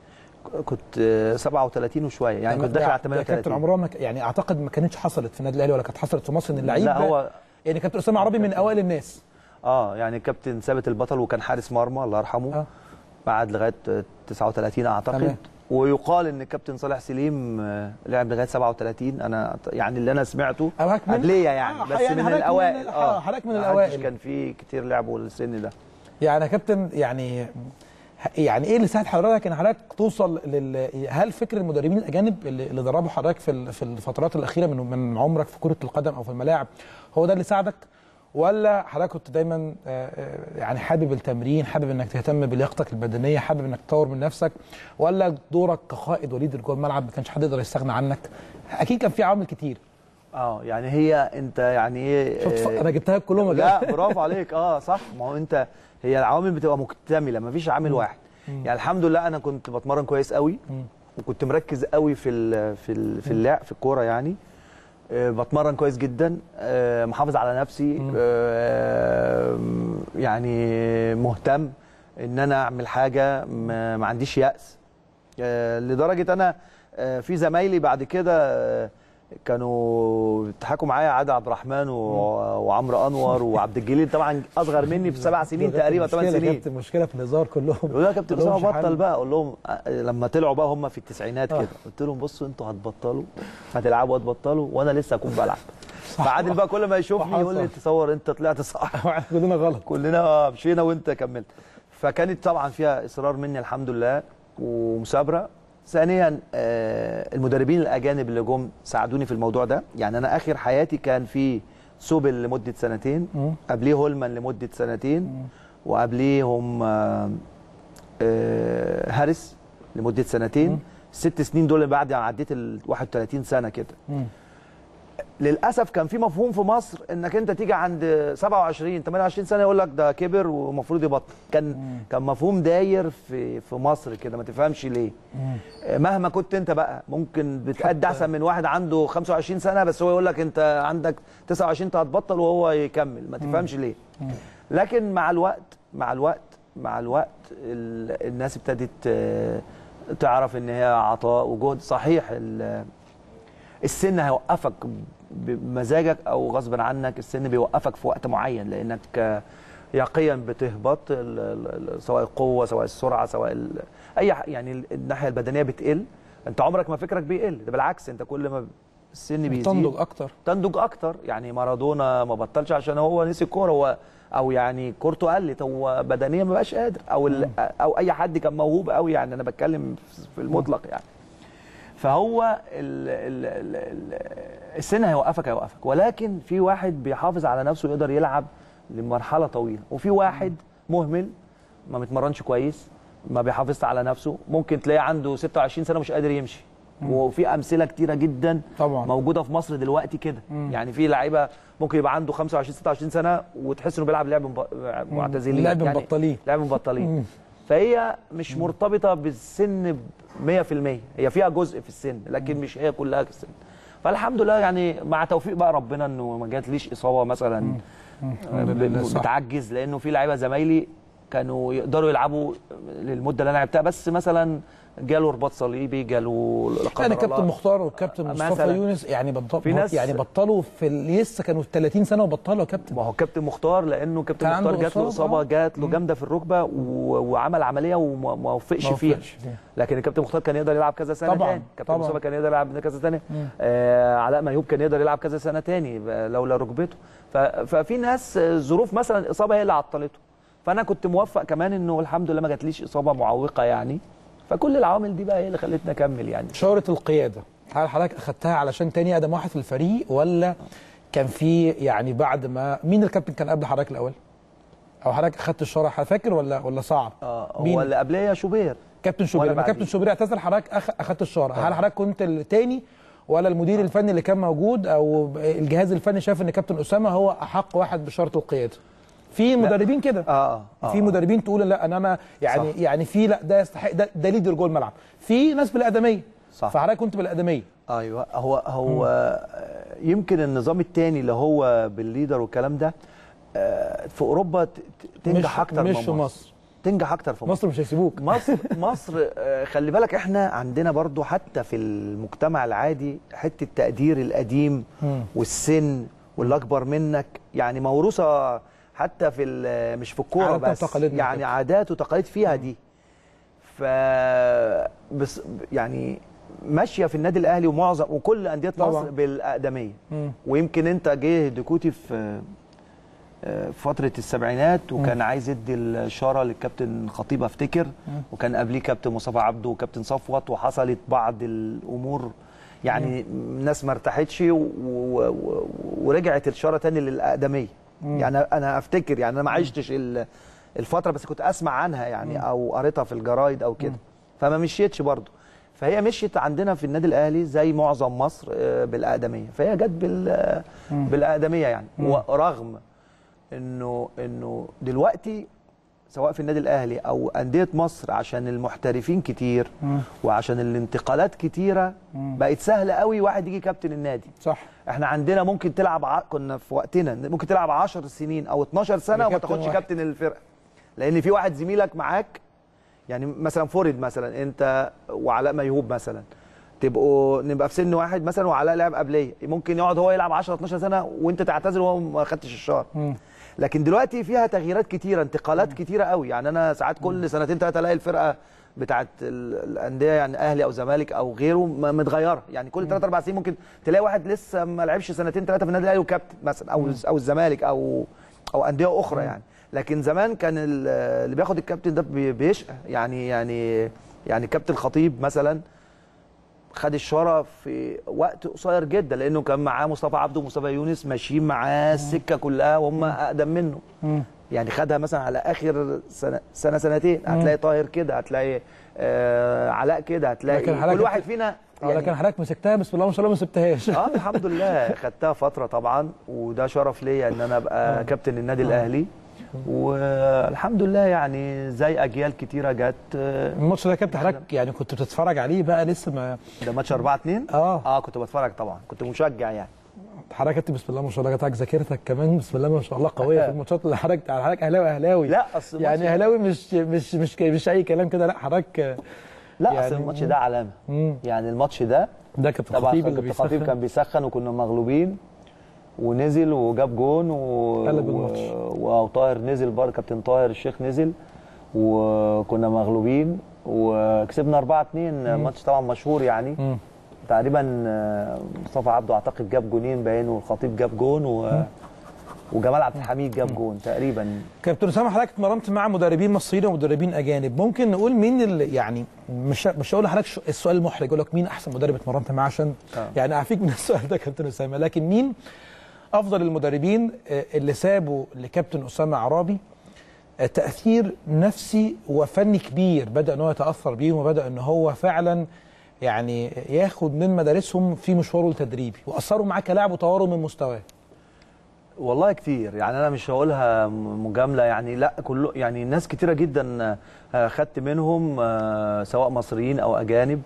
كنت آه، 37 وشويه يعني كنت داخل على ده كابتن 38 عمرها ما ك- يعني اعتقد ما كانتش حصلت في النادي الاهلي ولا كانت حصلت في مصر ان اللعيب لا هو يعني كابتن اسامه عربي من اوائل الناس اه يعني كابتن ثابت البطل وكان حارس مرمى الله يرحمه آه. قعد لغايه 39 اعتقد تمام. ويقال ان الكابتن صالح سليم آه، لعب لغايه 37 انا يعني اللي انا سمعته حضرتك من- قبليه يعني آه، بس يعني من حضرتك من- الاوائل آه، حضرتك من ما حدش الأوائل. كان في كتير لعبوا السن ده يعني يا كابتن يعني يعني ايه اللي ساعد حضرتك ان حضرتك توصل لل هل فكر المدربين الاجانب اللي, اللي دربوا حضرتك في ال- في الفترات الاخيره من من عمرك في كره القدم او في الملاعب هو ده اللي ساعدك ولا حضرتك كنت دايما آه، آه، يعني حابب التمرين حابب انك تهتم بلياقتك البدنيه حابب انك تطور من نفسك ولا دورك كقائد وليد جوه الملعب ما كانش حد يقدر يستغنى عنك اكيد كان في عوامل كتير اه يعني هي انت يعني ايه شفت آه، انا جبتها لك كلهم يا لا جماعة. برافو عليك اه صح ما هو انت هي العوامل بتبقى مكتمله ما فيش عامل واحد يعني الحمد لله انا كنت بتمرن كويس قوي مم. وكنت مركز قوي في ال في ال في اللعب في الكوره يعني آه، بتمرن كويس جدا آه، محافظ على نفسي آه، يعني مهتم ان انا اعمل حاجه ما ما عنديش يأس آه، لدرجه انا آه، في زمايلي بعد كده آه، كانوا بيضحكوا معايا عادل عبد الرحمن و- وعمرو انور وعبد الجليل طبعا اصغر مني بسبع سنين تقريبا ثمان مشكلة سنين كابتن مشكله في الهزار كلهم يقول لي يا كابتن كلهم اسامه شحال. بطل بقى اقول لهم آه، لما طلعوا بقى هم في التسعينات آه. كده قلت لهم بصوا انتوا هتبطلوا هتلعبوا هتبطلوا وانا لسه اكون بلعب فعادل بقى كل ما يشوفني يقول لي وحصل. تصور انت طلعت صح كلنا غلط كلنا مشينا وانت كملت فكانت طبعا فيها اصرار مني الحمد لله ومثابره ثانيا آه، المدربين الاجانب اللي جم ساعدوني في الموضوع ده يعني انا اخر حياتي كان في سوبل لمده سنتين مم. قبليه هولمان لمده سنتين وقبليهم آه، آه، هاريس لمده سنتين ست سنين دول بعد ما عديت ال 31 سنه كده مم. للاسف كان في مفهوم في مصر انك انت تيجي عند 27 28 سنه يقول لك ده كبر ومفروض يبطل كان كان مفهوم داير في في مصر كده ما تفهمش ليه مهما كنت انت بقى ممكن بتأدي احسن من واحد عنده 25 سنه بس هو يقول لك انت عندك 29 انت هتبطل وهو يكمل ما تفهمش ليه لكن مع الوقت مع الوقت مع الوقت ال- الناس ابتدت آه، تعرف ان هي عطاء وجهد صحيح ال- السن هيوقفك بمزاجك او غصبا عنك السن بيوقفك في وقت معين لانك آه، يقيا بتهبط ال- ال- ال- سواء القوه سواء السرعه سواء ال- اي ح- يعني ال- الناحيه البدنيه بتقل انت عمرك ما فكرك بيقل ده بالعكس انت كل ما السن بيزيد تنضج اكتر تنضج اكتر يعني مارادونا ما بطلش عشان هو نسي الكوره هو او يعني كورته قلت هو بدنيا ما بقاش قادر او ال- او اي حد كان موهوب قوي يعني انا بتكلم في المطلق يعني فهو ال ال ال ال السن هيوقفك هيوقفك ولكن في واحد بيحافظ على نفسه يقدر يلعب لمرحله طويله وفي واحد مهمل ما بيتمرنش كويس ما بيحافظش على نفسه ممكن تلاقيه عنده 26 سنه مش قادر يمشي وفي امثله كتيره جدا طبعا. موجوده في مصر دلوقتي كده يعني في لعيبه ممكن يبقى عنده 25 26 سنه وتحس انه بيلعب لعب مب- معتزلين لعب يعني مبطلين. لعب مبطلين فهي مش مرتبطه بالسن ب 100% هي فيها جزء في السن لكن مش هي كلها في السن فالحمد لله يعني مع توفيق بقى ربنا انه ما جاتليش اصابه مثلا ب- صح. بتعجز لانه في لعيبه زمايلي كانوا يقدروا يلعبوا للمده اللي انا لعبتها بس مثلا جاله رباط صليبي جاله لا قدر يعني الله. كابتن مختار والكابتن مصطفى مثلاً. يونس يعني بطل في ناس- يعني بطلوا في ال- لسه كانوا في 30 سنه وبطلوا يا كابتن ما هو كابتن مختار لانه كابتن كان مختار عنده جات له إصابة، اصابه آه. جات له جامده في الركبه و... وعمل عمليه وما ما وفقش ما فيها وفقش فيها. لكن الكابتن مختار كان يقدر يلعب كذا سنه طبعاً، تاني كابتن طبعاً. مصطفى كان يقدر يلعب كذا تاني آه علاء ميوب كان يقدر يلعب كذا سنه تاني ب- لولا ركبته ف... ففي ناس آه، ظروف مثلا اصابه هي اللي عطلته فانا كنت موفق كمان انه الحمد لله ما جاتليش اصابه معوقه يعني فكل العوامل دي بقى هي اللي خلتني اكمل يعني شهرة القيادة هل حضرتك أخدتها علشان تاني أقدم واحد في الفريق ولا كان في يعني بعد ما مين الكابتن كان قبل حضرتك الأول؟ أو حضرتك أخدت الشهرة حضرتك فاكر ولا ولا صعب؟ آه مين؟ هو اللي قبليه شوبير كابتن شوبير ولا لما بعديه؟ كابتن شوبير اعتزل حضرتك أخ... أخدت الشهرة هل حضرتك كنت التاني ولا المدير الفني اللي كان موجود أو الجهاز الفني شاف إن كابتن أسامة هو أحق واحد بشرط القيادة؟ في مدربين كده اه اه في مدربين تقول لا انا انا يعني صح. يعني في لا ده يستحق ده, ده ليدر جوه الملعب في ناس بالادميه صح. فحضرتك كنت بالادميه ايوه هو هو آه، يمكن النظام الثاني اللي هو بالليدر والكلام ده آه، في اوروبا ت- ت- تنجح مش- اكتر مش من في مصر. تنجح اكتر في مصر مصر مش هيسيبوك مصر مصر آه، خلي بالك احنا عندنا برضو حتى في المجتمع العادي حته التقدير القديم مم. والسن واللي اكبر منك يعني موروثه حتى في ال- مش في الكوره عادات بس وتقاليدنا يعني كده. عادات وتقاليد فيها دي ف بس يعني ماشيه في النادي الاهلي ومعظم وكل انديه طبعاً. مصر بالاقدميه مم. ويمكن انت جه ديكوتي في في فتره السبعينات وكان عايز يدي الاشاره للكابتن خطيب افتكر وكان قبليه كابتن مصطفى عبده وكابتن صفوت وحصلت بعض الامور يعني الناس ما ارتاحتش و- و- و- ورجعت الاشاره تاني للاقدميه يعني انا افتكر يعني انا ما عشتش ال- الفتره بس كنت اسمع عنها يعني او قريتها في الجرايد او كده فما مشيتش برضه فهي مشيت عندنا في النادي الاهلي زي معظم مصر آه، بالاقدميه فهي جت بال بالاقدميه يعني ورغم انه انه دلوقتي سواء في النادي الاهلي او انديه مصر عشان المحترفين كتير مم. وعشان الانتقالات كتيره مم. بقت سهله قوي واحد يجي كابتن النادي صح احنا عندنا ممكن تلعب ع... كنا في وقتنا ممكن تلعب 10 سنين او 12 سنه وما بكابتن تاخدش واحد. كابتن الفرقه لان في واحد زميلك معاك يعني مثلا فرد مثلا انت وعلاء ميهوب مثلا تبقوا نبقى في سن واحد مثلا وعلاء لعب قبليه ممكن يقعد هو يلعب 10 12 سنه وانت تعتزل وهو ما خدتش الشهر مم. لكن دلوقتي فيها تغييرات كتيره انتقالات كتيره قوي يعني انا ساعات كل سنتين ثلاثه الاقي الفرقه بتاعت ال- الانديه يعني اهلي او زمالك او غيره م- متغيره يعني كل ثلاث اربع سنين ممكن تلاقي واحد لسه ما لعبش سنتين ثلاثه في النادي الاهلي وكابتن مثلا او او الزمالك او او انديه اخرى يعني لكن زمان كان ال- اللي بياخد الكابتن ده بي- بيشقى يعني يعني يعني كابتن خطيب مثلا خد الشاره في وقت قصير جدا لانه كان معاه مصطفى عبده ومصطفى يونس ماشيين معاه السكه كلها وهم اقدم منه مم. يعني خدها مثلا على اخر سنه سنه سنتين هتلاقي طاهر كده هتلاقي آه علاء كده هتلاقي لكن حضرتك كل واحد فينا اه لكن حضرتك مسكتها بسم الله ما شاء الله ما سبتهاش اه الحمد لله خدتها فتره طبعا وده شرف ليا ان انا ابقى كابتن النادي الاهلي والحمد لله يعني زي اجيال كتيره جت آه، الماتش ده يا كابتن حضرتك يعني كنت بتتفرج عليه بقى لسه ما ده ماتش 4 2 اه اه كنت بتفرج طبعا كنت مشجع يعني حضرتك انت بسم الله ما شاء الله جاتك ذاكرتك كمان بسم الله ما شاء الله قويه في الماتشات اللي حضرتك حضرتك اهلاوي اهلاوي لا اصل يعني الماتش- اهلاوي مش مش مش مش اي كلام كده لا حضرتك لا يعني- اصل الماتش ده علامه مم. يعني الماتش ده ده كابتن طبعا خطيب اللي كابتن خطيب بيسخن كان بيسخن وكنا مغلوبين ونزل وجاب جون و... قلب الماتش. و... وطاهر نزل برضه كابتن طاهر الشيخ نزل وكنا مغلوبين وكسبنا 4 2 ماتش طبعا مشهور يعني مم. تقريبا آه، مصطفى عبده اعتقد جاب جونين باين والخطيب جاب جون و... وجمال عبد الحميد جاب جون تقريبا كابتن اسامه حضرتك اتمرنت مع مدربين مصريين ومدربين اجانب ممكن نقول مين اللي يعني مش مش هقول لحضرتك ش- السؤال المحرج اقول لك مين احسن مدرب اتمرنت معاه عشان آه. يعني اعفيك من السؤال ده كابتن اسامه لكن مين افضل المدربين آه، اللي سابوا لكابتن اسامه عرابي آه، تاثير نفسي وفني كبير بدا ان هو يتاثر بيهم وبدا ان هو فعلا يعني ياخد من مدارسهم في مشواره التدريبي واثروا معاه كلاعب وطوروا من مستواه والله كتير يعني انا مش هقولها م- مجامله يعني لا كله يعني ناس كتيره جدا آه، خدت منهم آه، سواء مصريين او اجانب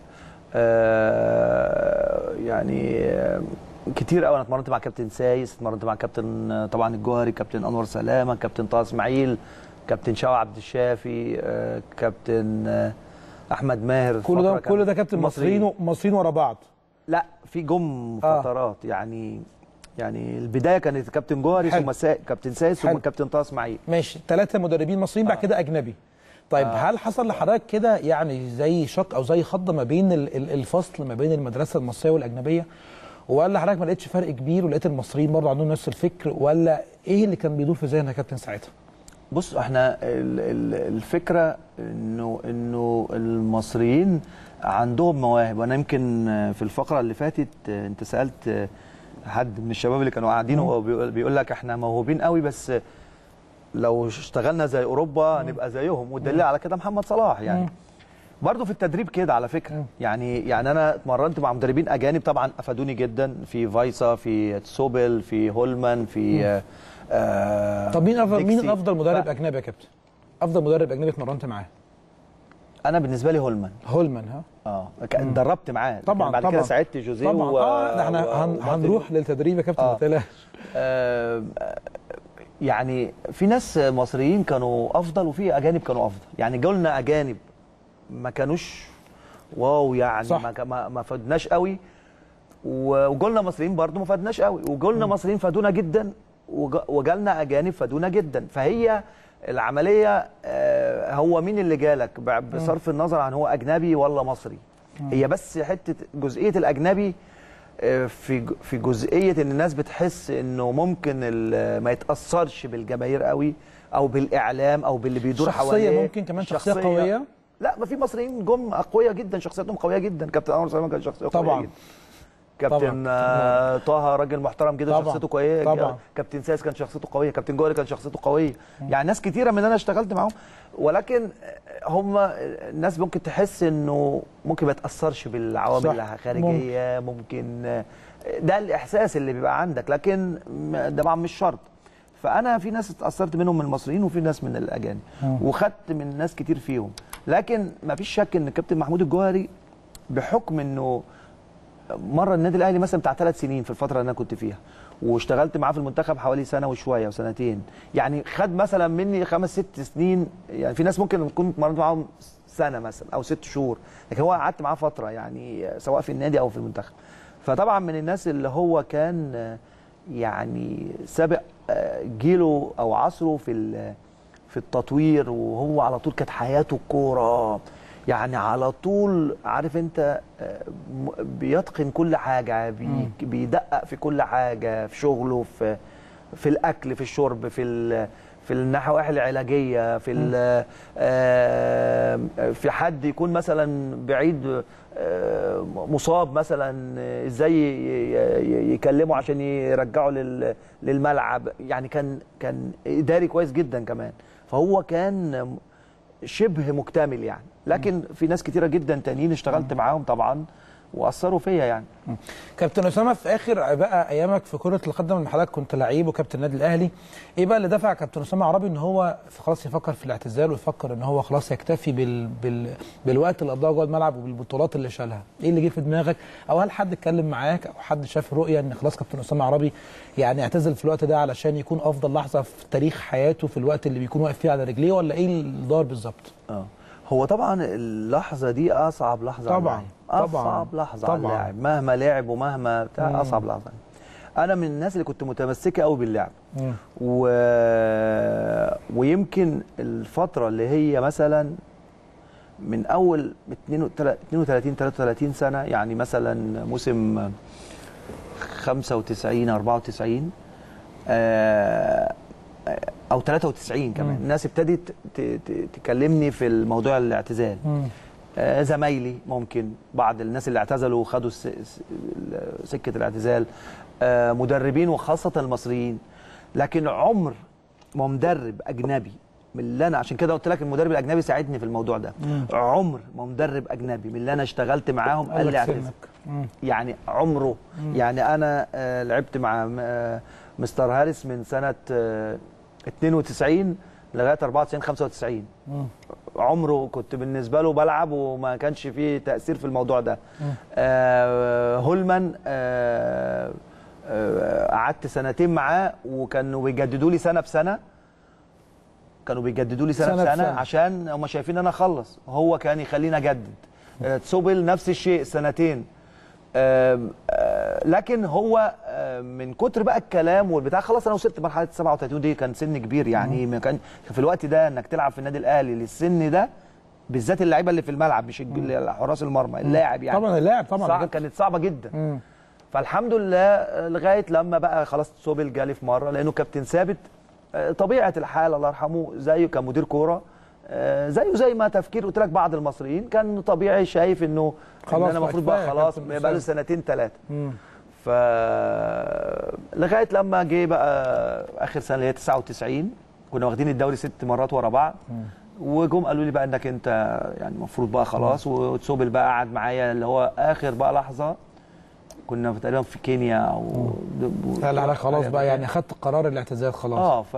آه، يعني آه، كتير قوي انا اتمرنت مع كابتن سايس اتمرنت مع كابتن آه، طبعا الجوهري كابتن انور سلامه كابتن طه اسماعيل كابتن شاو عبد الشافي آه، كابتن آه، احمد ماهر كل ده فترة كان كل ده كابتن مصريين. مصريين مصريين ورا بعض لا في جم آه. فترات يعني يعني البدايه كانت كابتن جوهري حلو. ثم سا... كابتن سايس ثم حلو. كابتن طه اسماعيل ماشي ثلاثة مدربين مصريين بعد كده أجنبي طيب آه. هل حصل لحضرتك كده يعني زي شك أو زي خضة ما بين ال- ال- الفصل ما بين المدرسة المصرية والأجنبية ولا حضرتك ما لقيتش فرق كبير ولقيت المصريين برضه عندهم نفس الفكر ولا إيه اللي كان بيدور في ذهنك يا كابتن ساعتها؟ بص احنا ال... ال... الفكره انه انه المصريين عندهم مواهب وانا يمكن في الفقره اللي فاتت انت سالت حد من الشباب اللي كانوا قاعدين وهو بيقول, بيقول لك احنا موهوبين قوي بس لو اشتغلنا زي اوروبا هنبقى زيهم والدليل على كده محمد صلاح يعني مم. برضه في التدريب كده على فكره مم. يعني يعني انا اتمرنت مع مدربين اجانب طبعا افادوني جدا في فايسا في تسوبل في هولمان في آه آه طب مين أفضل مين ديكسي. أفضل مدرب ف- أجنبي يا كابتن؟ أفضل مدرب أجنبي اتمرنت معاه؟ انا بالنسبه لي هولمان هولمان ها؟ اه ك- اتدربت معاه لكن طبعا بعد طبعا كده ساعدت جوزيه طبعا و... اه ده احنا و- هن ومارتن. هنروح للتدريب يا كابتن آه. ما تقلقش آه يعني في ناس مصريين كانوا افضل وفي اجانب كانوا افضل يعني جولنا اجانب ما كانوش واو يعني صح. ما ك- ما, ما فادناش قوي و- وجولنا مصريين برضو ما فادناش قوي وجولنا مصريين فادونا جدا وج- وجالنا اجانب فادونا جدا فهي العمليه آه، هو مين اللي جالك ب- بصرف النظر عن هو اجنبي ولا مصري هي بس حته جزئيه الاجنبي آه، في ج- في جزئيه ان الناس بتحس انه ممكن ال- ما يتاثرش بالجماهير قوي او بالاعلام او باللي بيدور شخصية حواليه ممكن كمان شخصية الشخصية- قوية لا ما في مصريين جم اقوياء جدا شخصيتهم قويه جدا كابتن انور سليمان كان شخصيه قويه طبعاً. جدا كابتن طبعاً. آه، طه راجل محترم جدا طبعاً. شخصيته قويه طبعاً. كابتن ساس كان شخصيته قويه كابتن جوهري كان شخصيته قويه يعني ناس كتيره من اللي انا اشتغلت معاهم ولكن هم الناس ممكن تحس انه ممكن ما يتاثرش بالعوامل صح. الخارجيه ممكن, ممكن ده الاحساس اللي بيبقى عندك لكن م- ده طبعا مش شرط فانا في ناس اتاثرت منهم من المصريين وفي ناس من الاجانب وخدت من ناس كتير فيهم لكن ما فيش شك ان كابتن محمود الجوهري بحكم انه مره النادي الاهلي مثلا بتاع ثلاث سنين في الفتره اللي انا كنت فيها واشتغلت معاه في المنتخب حوالي سنه وشويه وسنتين يعني خد مثلا مني خمس ست سنين يعني في ناس ممكن تكون اتمرنت معاهم سنه مثلا او ست شهور لكن هو قعدت معاه فتره يعني سواء في النادي او في المنتخب فطبعا من الناس اللي هو كان آه، يعني سابق آه، جيله او عصره في ال- في التطوير وهو على طول كانت حياته الكوره يعني على طول عارف انت آه، م- بيتقن كل حاجه بي بيدقق في كل حاجه في شغله في في الاكل في الشرب في ال في النواحي العلاجيه في ال- آه، في حد يكون مثلا بعيد آه، مصاب مثلا آه، ازاي ي- ي- يكلمه عشان يرجعه لل- للملعب يعني كان كان اداري كويس جدا كمان فهو كان شبه مكتمل يعني لكن في ناس كتيره جدا تانيين اشتغلت معاهم طبعا واثروا فيا يعني كابتن اسامه في اخر بقى ايامك في كره القدم لما حضرتك كنت لعيب وكابتن النادي الاهلي ايه بقى اللي دفع كابتن اسامه عربي ان هو خلاص يفكر في الاعتزال ويفكر ان هو خلاص يكتفي بال... بال... بالوقت اللي قضاه جوه الملعب وبالبطولات اللي شالها ايه اللي جه في دماغك او هل حد اتكلم معاك او حد شاف رؤيه ان خلاص كابتن اسامه عربي يعني اعتزل في الوقت ده علشان يكون افضل لحظه في تاريخ حياته في الوقت اللي بيكون واقف فيه على رجليه ولا ايه اللي دار بالظبط اه هو طبعا اللحظه دي اصعب لحظه على طبعاً، اللاعب. طبعاً، اصعب لحظه على طبعاً. اللاعب مهما لعب ومهما بتاع مم. اصعب لحظه انا من الناس اللي كنت متمسكه قوي باللعب مم. و... ويمكن الفتره اللي هي مثلا من اول 32 33 سنه يعني مثلا موسم 95 94 آه، او 93 كمان مم. الناس ابتدت ت- ت- تكلمني في الموضوع الاعتزال مم. آه، زمايلي ممكن بعض الناس اللي اعتزلوا وخدوا الس- س- سكه الاعتزال آه، مدربين وخاصه المصريين لكن عمر ما مدرب اجنبي من اللي انا عشان كده قلت لك المدرب الاجنبي ساعدني في الموضوع ده مم. عمر ما مدرب اجنبي من اللي انا اشتغلت معاهم قال قال لي لك اعتزل سنك مم. يعني عمره يعني انا آه، لعبت مع م- آه، مستر هاريس من سنه آه، 92 لغايه 94 95 مم. عمره كنت بالنسبه له بلعب وما كانش فيه تاثير في الموضوع ده آه هولمان آه آه، قعدت سنتين معاه وكانوا بيجددوا لي سنه بسنه كانوا بيجددوا لي سنه, سنة سنة بسنه بسنة. عشان هم شايفين ان انا اخلص هو كان يخليني اجدد آه، تسوبل نفس الشيء سنتين آم، آه، لكن هو آه، من كتر بقى الكلام والبتاع خلاص انا وصلت مرحله 37 دي كان سن كبير يعني ما كان في الوقت ده انك تلعب في النادي الاهلي للسن ده بالذات اللعيبه اللي في الملعب مش الج- حراس المرمى اللاعب يعني طبعا اللاعب طبعا صعب بجد. كانت صعبه جدا مم. فالحمد لله آه، لغايه لما بقى خلاص سوبل جالي في مره لانه كابتن ثابت آه، طبيعه الحال الله يرحمه زيه كمدير كوره آه، زيه زي ما تفكير قلت لك بعض المصريين كان طبيعي شايف انه خلاص ان انا بقى المفروض كفاية بقى خلاص كابتن بقى له أسامة. سنتين ثلاثه مم. ف لغايه لما جه بقى اخر سنه اللي هي 99 كنا واخدين الدوري ست مرات ورا بعض وجم قالوا لي بقى انك انت يعني المفروض بقى خلاص وتسوبل بقى قعد معايا اللي هو اخر بقى لحظه كنا في- تقريبا في كينيا او لا لا لا خلاص بقى يعني خدت قرار الاعتزال خلاص اه ف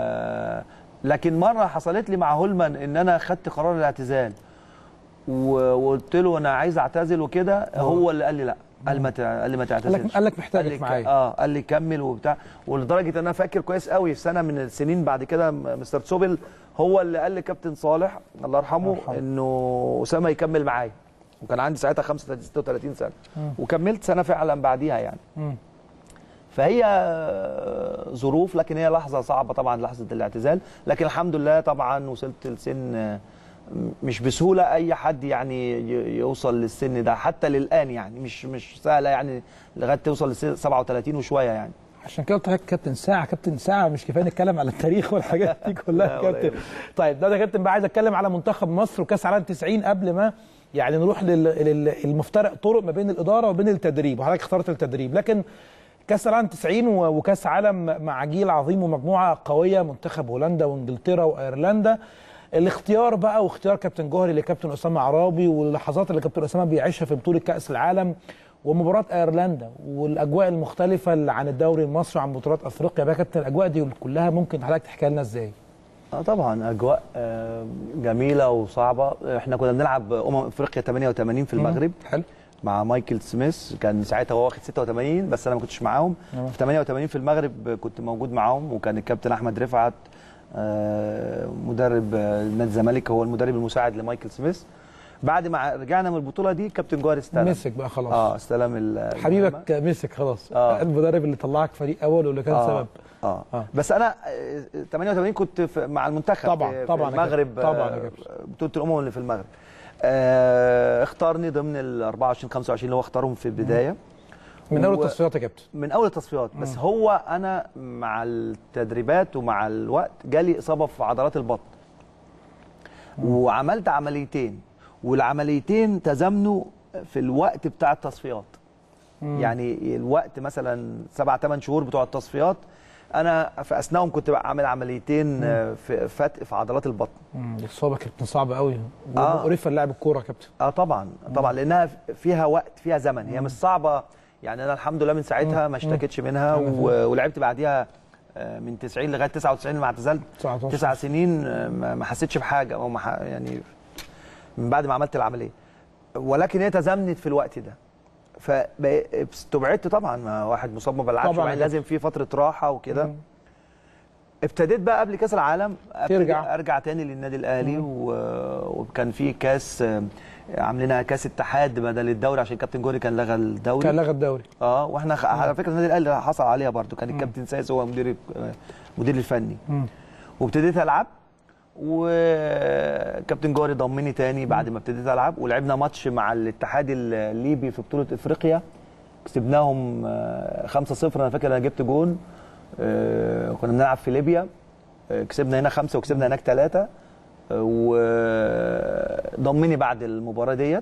لكن مره حصلت لي مع هولمان ان انا خدت قرار الاعتزال و- وقلت له انا عايز اعتزل وكده هو اللي قال لي لا قال ما تع- قال لي ما تعتزلش قال لك- قال لك محتاجك قال لي ك- معايا. اه قال لي كمل وبتاع ولدرجه ان انا فاكر كويس قوي في سنه من السنين بعد كده م- مستر تسوبل هو اللي قال لكابتن صالح الله يرحمه يرحمه. انه اسامه يكمل معايا وكان عندي ساعتها 35 36 سنه وكملت سنه فعلا بعديها يعني مم. فهي ظروف لكن هي لحظه صعبه طبعا لحظه الاعتزال لكن الحمد لله طبعا وصلت لسن مش بسهوله اي حد يعني ي- يوصل للسن ده حتى للان يعني مش مش سهله يعني لغايه توصل لسن 37 وشويه يعني عشان كده قلت لك كابتن ساعه كابتن ساعه مش كفايه نتكلم على التاريخ والحاجات دي كلها لا ولا كابتن يهمك. طيب ده يا كابتن بقى عايز اتكلم على منتخب مصر وكاس عالم 90 قبل ما يعني نروح للمفترق طرق ما بين الاداره وبين التدريب وحضرتك اخترت التدريب لكن كاس العالم 90 و- وكاس عالم مع جيل عظيم ومجموعه قويه منتخب هولندا وانجلترا وايرلندا الاختيار بقى واختيار كابتن جوهري لكابتن اسامه عرابي واللحظات اللي كابتن اسامه بيعيشها في بطوله كاس العالم ومباراه ايرلندا والاجواء المختلفه اللي عن الدوري المصري وعن بطولات افريقيا بقى كابتن الاجواء دي كلها ممكن حضرتك تحكيها لنا ازاي؟ اه طبعا اجواء آه، جميله وصعبه احنا كنا بنلعب امم افريقيا 88 في المغرب حلو مع مايكل سميث كان ساعتها هو واخد 86 بس انا ما كنتش معاهم آه. في 88 في المغرب كنت موجود معاهم وكان الكابتن احمد رفعت آه، مدرب آه، نادي الزمالك هو المدرب المساعد لمايكل سميث بعد ما رجعنا من البطوله دي كابتن جوهر استلم مسك بقى خلاص اه استلم ال- المهمة. حبيبك مسك خلاص آه. المدرب اللي طلعك فريق اول واللي كان آه. سبب آه. آه. اه بس انا آه، 88 كنت في مع المنتخب طبعاً، في طبعاً يا في المغرب كابتن، طبعاً يا آه، كابتن. بطوله الامم اللي في المغرب آه اختارني ضمن ال 24 25 اللي هو اختارهم في البدايه من اول و- التصفيات يا كابتن من اول التصفيات بس هو انا مع التدريبات ومع الوقت جالي اصابه في عضلات البطن وعملت عمليتين والعمليتين تزامنوا في الوقت بتاع التصفيات يعني الوقت مثلا سبع ثمان شهور بتوع التصفيات انا في اثناءهم كنت بعمل عمليتين آه، في فتق في عضلات البطن مم، الاصابه كابتن صعبه قوي آه. ومقرفه للاعب الكوره يا كابتن اه طبعا طبعا لانها فيها وقت فيها زمن هي مش صعبه يعني انا الحمد لله من ساعتها ما اشتكيتش منها و- ولعبت بعديها آه، من 90 لغايه 99 لما اعتزلت 19 تسع سنين آه، ما ما حسيتش بحاجه او ما ح- يعني من بعد ما عملت العمليه ولكن هي تزامنت في الوقت ده فاستبعدت طبعا ما واحد مصاب ما بلعبش طبعاً. وبعدين لازم في فتره راحه وكده مم. ابتديت بقى قبل كاس العالم أبتدي ترجع. ارجع تاني للنادي الاهلي و- وكان في كاس آه، عاملينها كاس اتحاد بدل الدوري عشان كابتن جوري كان لغى الدوري كان لغى الدوري اه واحنا خ... على فكره النادي الاهلي حصل عليها برضو كان الكابتن سايس هو مدير آه، مدير الفني مم. وابتديت العب وكابتن جوري ضمني تاني بعد ما ابتديت العب ولعبنا ماتش مع الاتحاد الليبي في بطوله افريقيا كسبناهم آه، 5-0 انا فاكر انا جبت جون آه، كنا بنلعب في ليبيا آه، كسبنا هنا خمسه وكسبنا هناك ثلاثه وضمني بعد المباراه ديت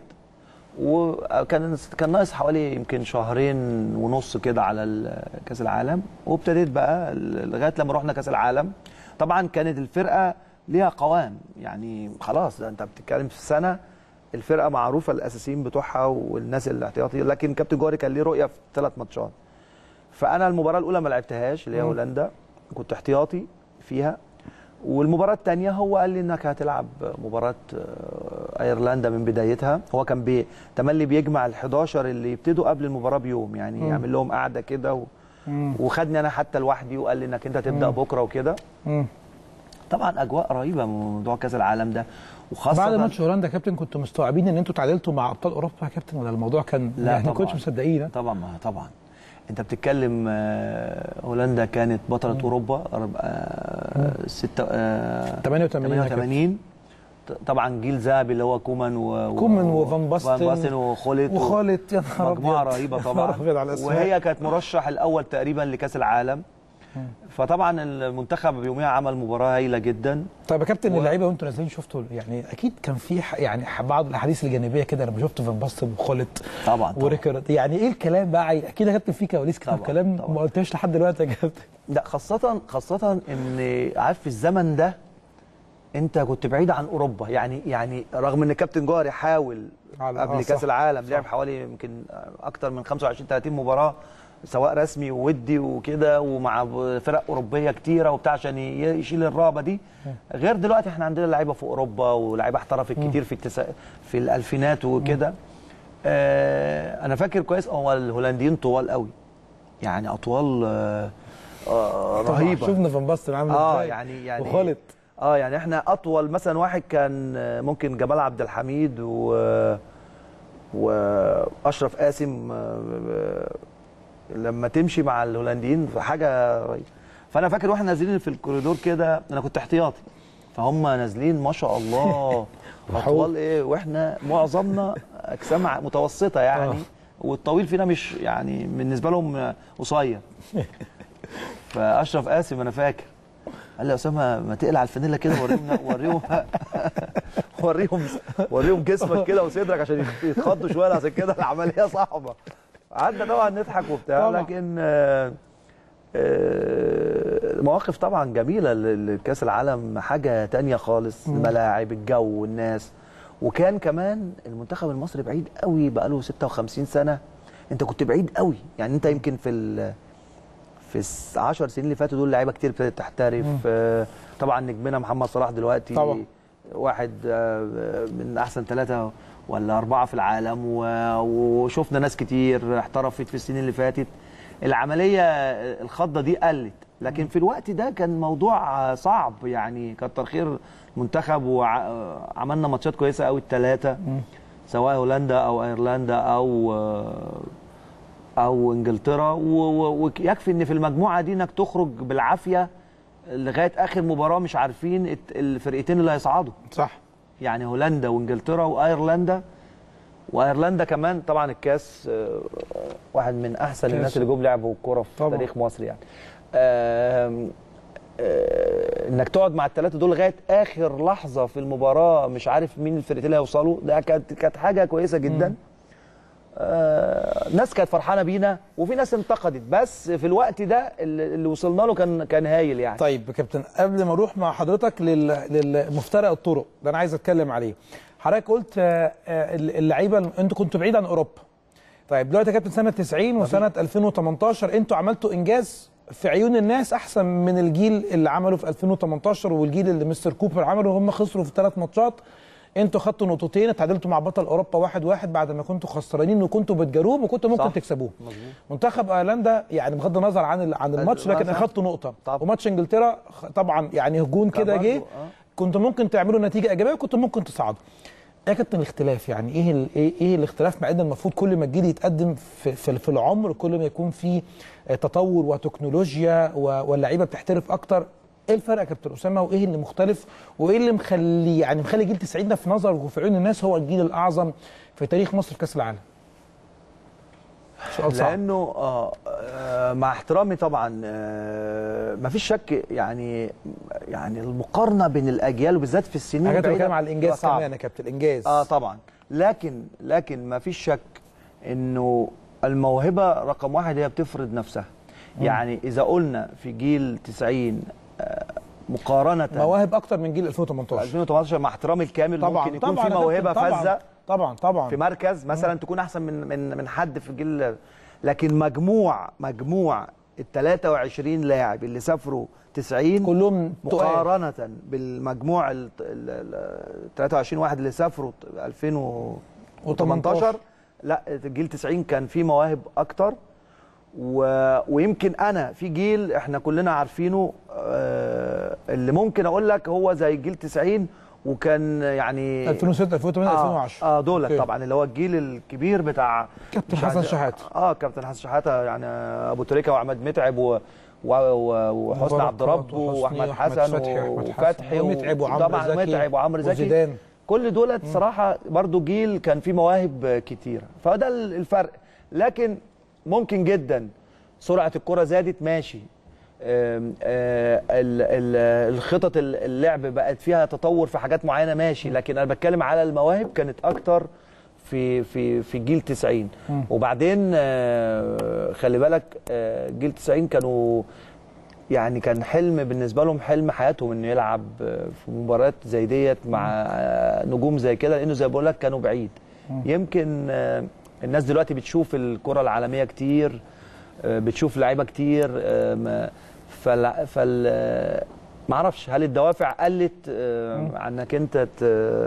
وكان كان ناقص حوالي يمكن شهرين ونص كده على ال- كاس العالم وابتديت بقى ال- لغايه لما رحنا كاس العالم طبعا كانت الفرقه ليها قوام يعني خلاص ده انت بتتكلم في سنه الفرقه معروفه الاساسيين بتوعها والناس الاحتياطي لكن كابتن جوهري كان ليه رؤيه في ثلاث ماتشات فانا المباراه الاولى ما لعبتهاش اللي هي مم. هولندا كنت احتياطي فيها والمباراه الثانيه هو قال لي انك هتلعب مباراه آه، ايرلندا من بدايتها هو كان بي تملي بيجمع ال11 اللي يبتدوا قبل المباراه بيوم يعني مم. يعمل لهم قعده كده و... مم. وخدني انا حتى لوحدي وقال لي انك انت تبدا مم. بكره وكده مم. طبعا اجواء رهيبه من موضوع كاس العالم ده وخاصه بعد ماتش هولندا يا كابتن كنتوا مستوعبين ان انتوا تعادلتوا مع ابطال اوروبا يا كابتن ولا الموضوع كان لا يعني ما طبعاً. كنتش مصدقين ها؟ طبعا ما طبعا انت بتتكلم آه، هولندا كانت بطله اوروبا أرب- آه، ستة آه، 88 يا كابتن. 88 ط- طبعا جيل ذهبي اللي هو كومان و و- كومان وفان باستن فان باستن وخولت و- وخالد يا نهار مجموعه أبيض. رهيبه يا نهار طبعا أبيض على الأسماء. وهي كانت مرشح الاول تقريبا لكاس العالم فطبعا المنتخب يوميها عمل مباراه هايله جدا طيب يا كابتن و- اللعيبه وانتوا نازلين شفتوا يعني اكيد كان في ح- يعني ح- بعض الاحاديث الجانبيه كده لما شفت فان باستن وخالد طبعا طبعا وريكارد يعني ايه الكلام بقى اكيد يا كابتن في كواليس كده طبعاً، كلام طبعاً. ما قلتهاش لحد دلوقتي يا كابتن لا خاصة خاصة ان عارف في الزمن ده انت كنت بعيد عن اوروبا يعني يعني رغم ان كابتن جوهري حاول على- قبل آه، كاس صح، العالم لعب صح. حوالي يمكن اكتر من 25 30 مباراة سواء رسمي وودي وكده ومع فرق اوروبيه كتيره وبتاع عشان ي- يشيل الرهبه دي غير دلوقتي احنا عندنا لعيبه في اوروبا ولاعيبه احترفت كتير في التسا... في الالفينات وكده آه انا فاكر كويس هو الهولنديين طوال قوي يعني اطوال آه آه طبعاً رهيبه شفنا فان باستن عامل اه ازاي يعني يعني وخالد اه يعني احنا اطول مثلا واحد كان آه، ممكن جمال عبد الحميد و واشرف قاسم آه، لما تمشي مع الهولنديين في حاجه رهيبه فانا فاكر واحنا نازلين في الكوريدور كده انا كنت احتياطي فهم نازلين ما شاء الله اطوال ايه واحنا معظمنا اجسام ع- متوسطه يعني آه. والطويل فينا مش يعني بالنسبه لهم آه، قصير فاشرف قاسم انا فاكر قال لي يا اسامه ما تقلع الفانيلا كده وريهم وريهم وريهم وريهم جسمك كده وصدرك عشان يتخضوا شويه عشان كده العمليه صعبه قعدنا طبعا نضحك وبتاع طبعا. لكن آه، آه، مواقف طبعا جميله ل- لكاس العالم حاجه تانية خالص الملاعب الجو والناس وكان كمان المنتخب المصري بعيد قوي بقاله 56 سنه انت كنت بعيد قوي يعني انت يمكن في ال في ال 10 سنين اللي فاتوا دول لعيبه كتير ابتدت تحترف آه، طبعا نجمنا محمد صلاح دلوقتي طبعا. واحد آه، من احسن ثلاثه ولا اربعه في العالم و- وشفنا ناس كتير احترفت في السنين اللي فاتت العمليه الخضه دي قلت لكن في الوقت ده كان موضوع صعب يعني كتر خير منتخب وعملنا ماتشات كويسه قوي الثلاثه سواء هولندا او ايرلندا او او انجلترا و- و- ويكفي ان في المجموعه دي انك تخرج بالعافيه لغايه اخر مباراه مش عارفين الت- الفرقتين اللي هيصعدوا صح يعني هولندا وانجلترا وايرلندا وايرلندا كمان طبعا الكاس آه، واحد من احسن كاس. الناس اللي جم لعبوا كوره في طبعا. تاريخ مصر يعني آم، آه، انك تقعد مع الثلاثه دول لغايه اخر لحظه في المباراه مش عارف مين الفرقتين اللي هيوصلوا ده كانت كانت حاجه كويسه جدا آه، ناس كانت فرحانه بينا وفي ناس انتقدت بس في الوقت ده اللي اللي وصلنا له كان كان هايل يعني طيب يا كابتن قبل ما اروح مع حضرتك لل- للمفترق الطرق ده انا عايز اتكلم عليه حضرتك قلت آه، آه، اللعيبه انتوا كنتوا بعيد عن اوروبا طيب دلوقتي يا كابتن سنه 90 وسنه 2018 انتوا عملتوا انجاز في عيون الناس احسن من الجيل اللي عمله في 2018 والجيل اللي مستر كوبر عمله وهم خسروا في ثلاث ماتشات انتوا خدتوا نقطتين اتعادلتوا مع بطل اوروبا واحد واحد بعد ما كنتوا خسرانين وكنتوا بتجاروب وكنتوا ممكن صح. تكسبوه منتخب ايرلندا يعني بغض النظر عن ال- عن الماتش لكن صح. اخدتوا نقطه طبعا. وماتش انجلترا خ- طبعا يعني هجوم كان كده جه برضو، آه. كنتوا ممكن تعملوا نتيجه ايجابيه وكنتوا ممكن تصعدوا ايه يا كابتن الاختلاف يعني ايه ال- ايه ايه الاختلاف مع ان المفروض كل ما الجيل يتقدم في في, في العمر كل ما يكون في آه، تطور وتكنولوجيا و- واللعيبه بتحترف اكتر ايه الفرق يا كابتن اسامه وايه اللي مختلف وايه اللي مخلي يعني مخلي جيل 90 ده في نظر وفي عيون الناس هو الجيل الاعظم في تاريخ مصر في كاس العالم سؤال صعب لانه آه آه، مع احترامي طبعا آه مفيش شك يعني يعني المقارنه بين الاجيال وبالذات في السنين حاجات البعيدة بتكلم على الانجاز بتبقى صعبة. كمان يا كابتن الانجاز اه طبعا لكن لكن ما فيش شك انه الموهبه رقم واحد هي بتفرض نفسها يعني اذا قلنا في جيل 90 آه، مقارنه مواهب اكتر من جيل 2018 2018 مع احترامي الكامل طبعا ممكن يكون طبعا في يا كابتن، موهبه طبعا فذه طبعا طبعا في مركز مثلا تكون احسن من من من حد في جيل لكن مجموع مجموع ال 23 لاعب اللي سافروا 90 كلهم تقال. مقارنه بالمجموع ال ال- 23 واحد اللي سافروا 2018 لا جيل 90 كان فيه مواهب اكتر و... ويمكن انا في جيل احنا كلنا عارفينه آه، اللي ممكن اقول لك هو زي جيل 90 وكان يعني 2006 2008 اه, 2010 آه دول أوكي. طبعا اللي هو الجيل الكبير بتاع كابتن مش حسن عايز- شحاتة. اه كابتن حسن شحاته يعني ابو تريكه وعماد متعب و و- و- وحسني مبارك عبد رب وحسني واحمد وأحمد حسن فتحي وأحمد حسن وفتحي ومتعب وعمرو طبعا زكي متعب وعمرو زكي وزيدان. كل دولت صراحه برضو جيل كان فيه مواهب كتيره فده ال- الفرق لكن ممكن جدا سرعه الكره زادت ماشي آم، آه، ال- ال- الخطط ال- اللعب بقت فيها تطور في حاجات معينه ماشي لكن انا بتكلم على المواهب كانت اكتر في في في جيل 90 وبعدين آه، خلي بالك آه، جيل 90 كانوا يعني كان حلم بالنسبه لهم حلم حياتهم انه يلعب آه، في مباريات زي ديت مع آه، نجوم زي كده لانه زي ما بقول لك كانوا بعيد يمكن آه، الناس دلوقتي بتشوف الكره العالميه كتير آه، بتشوف لعيبه كتير آه، ما- فال فال آه، ما اعرفش هل الدوافع قلت آه، عنك انت ت-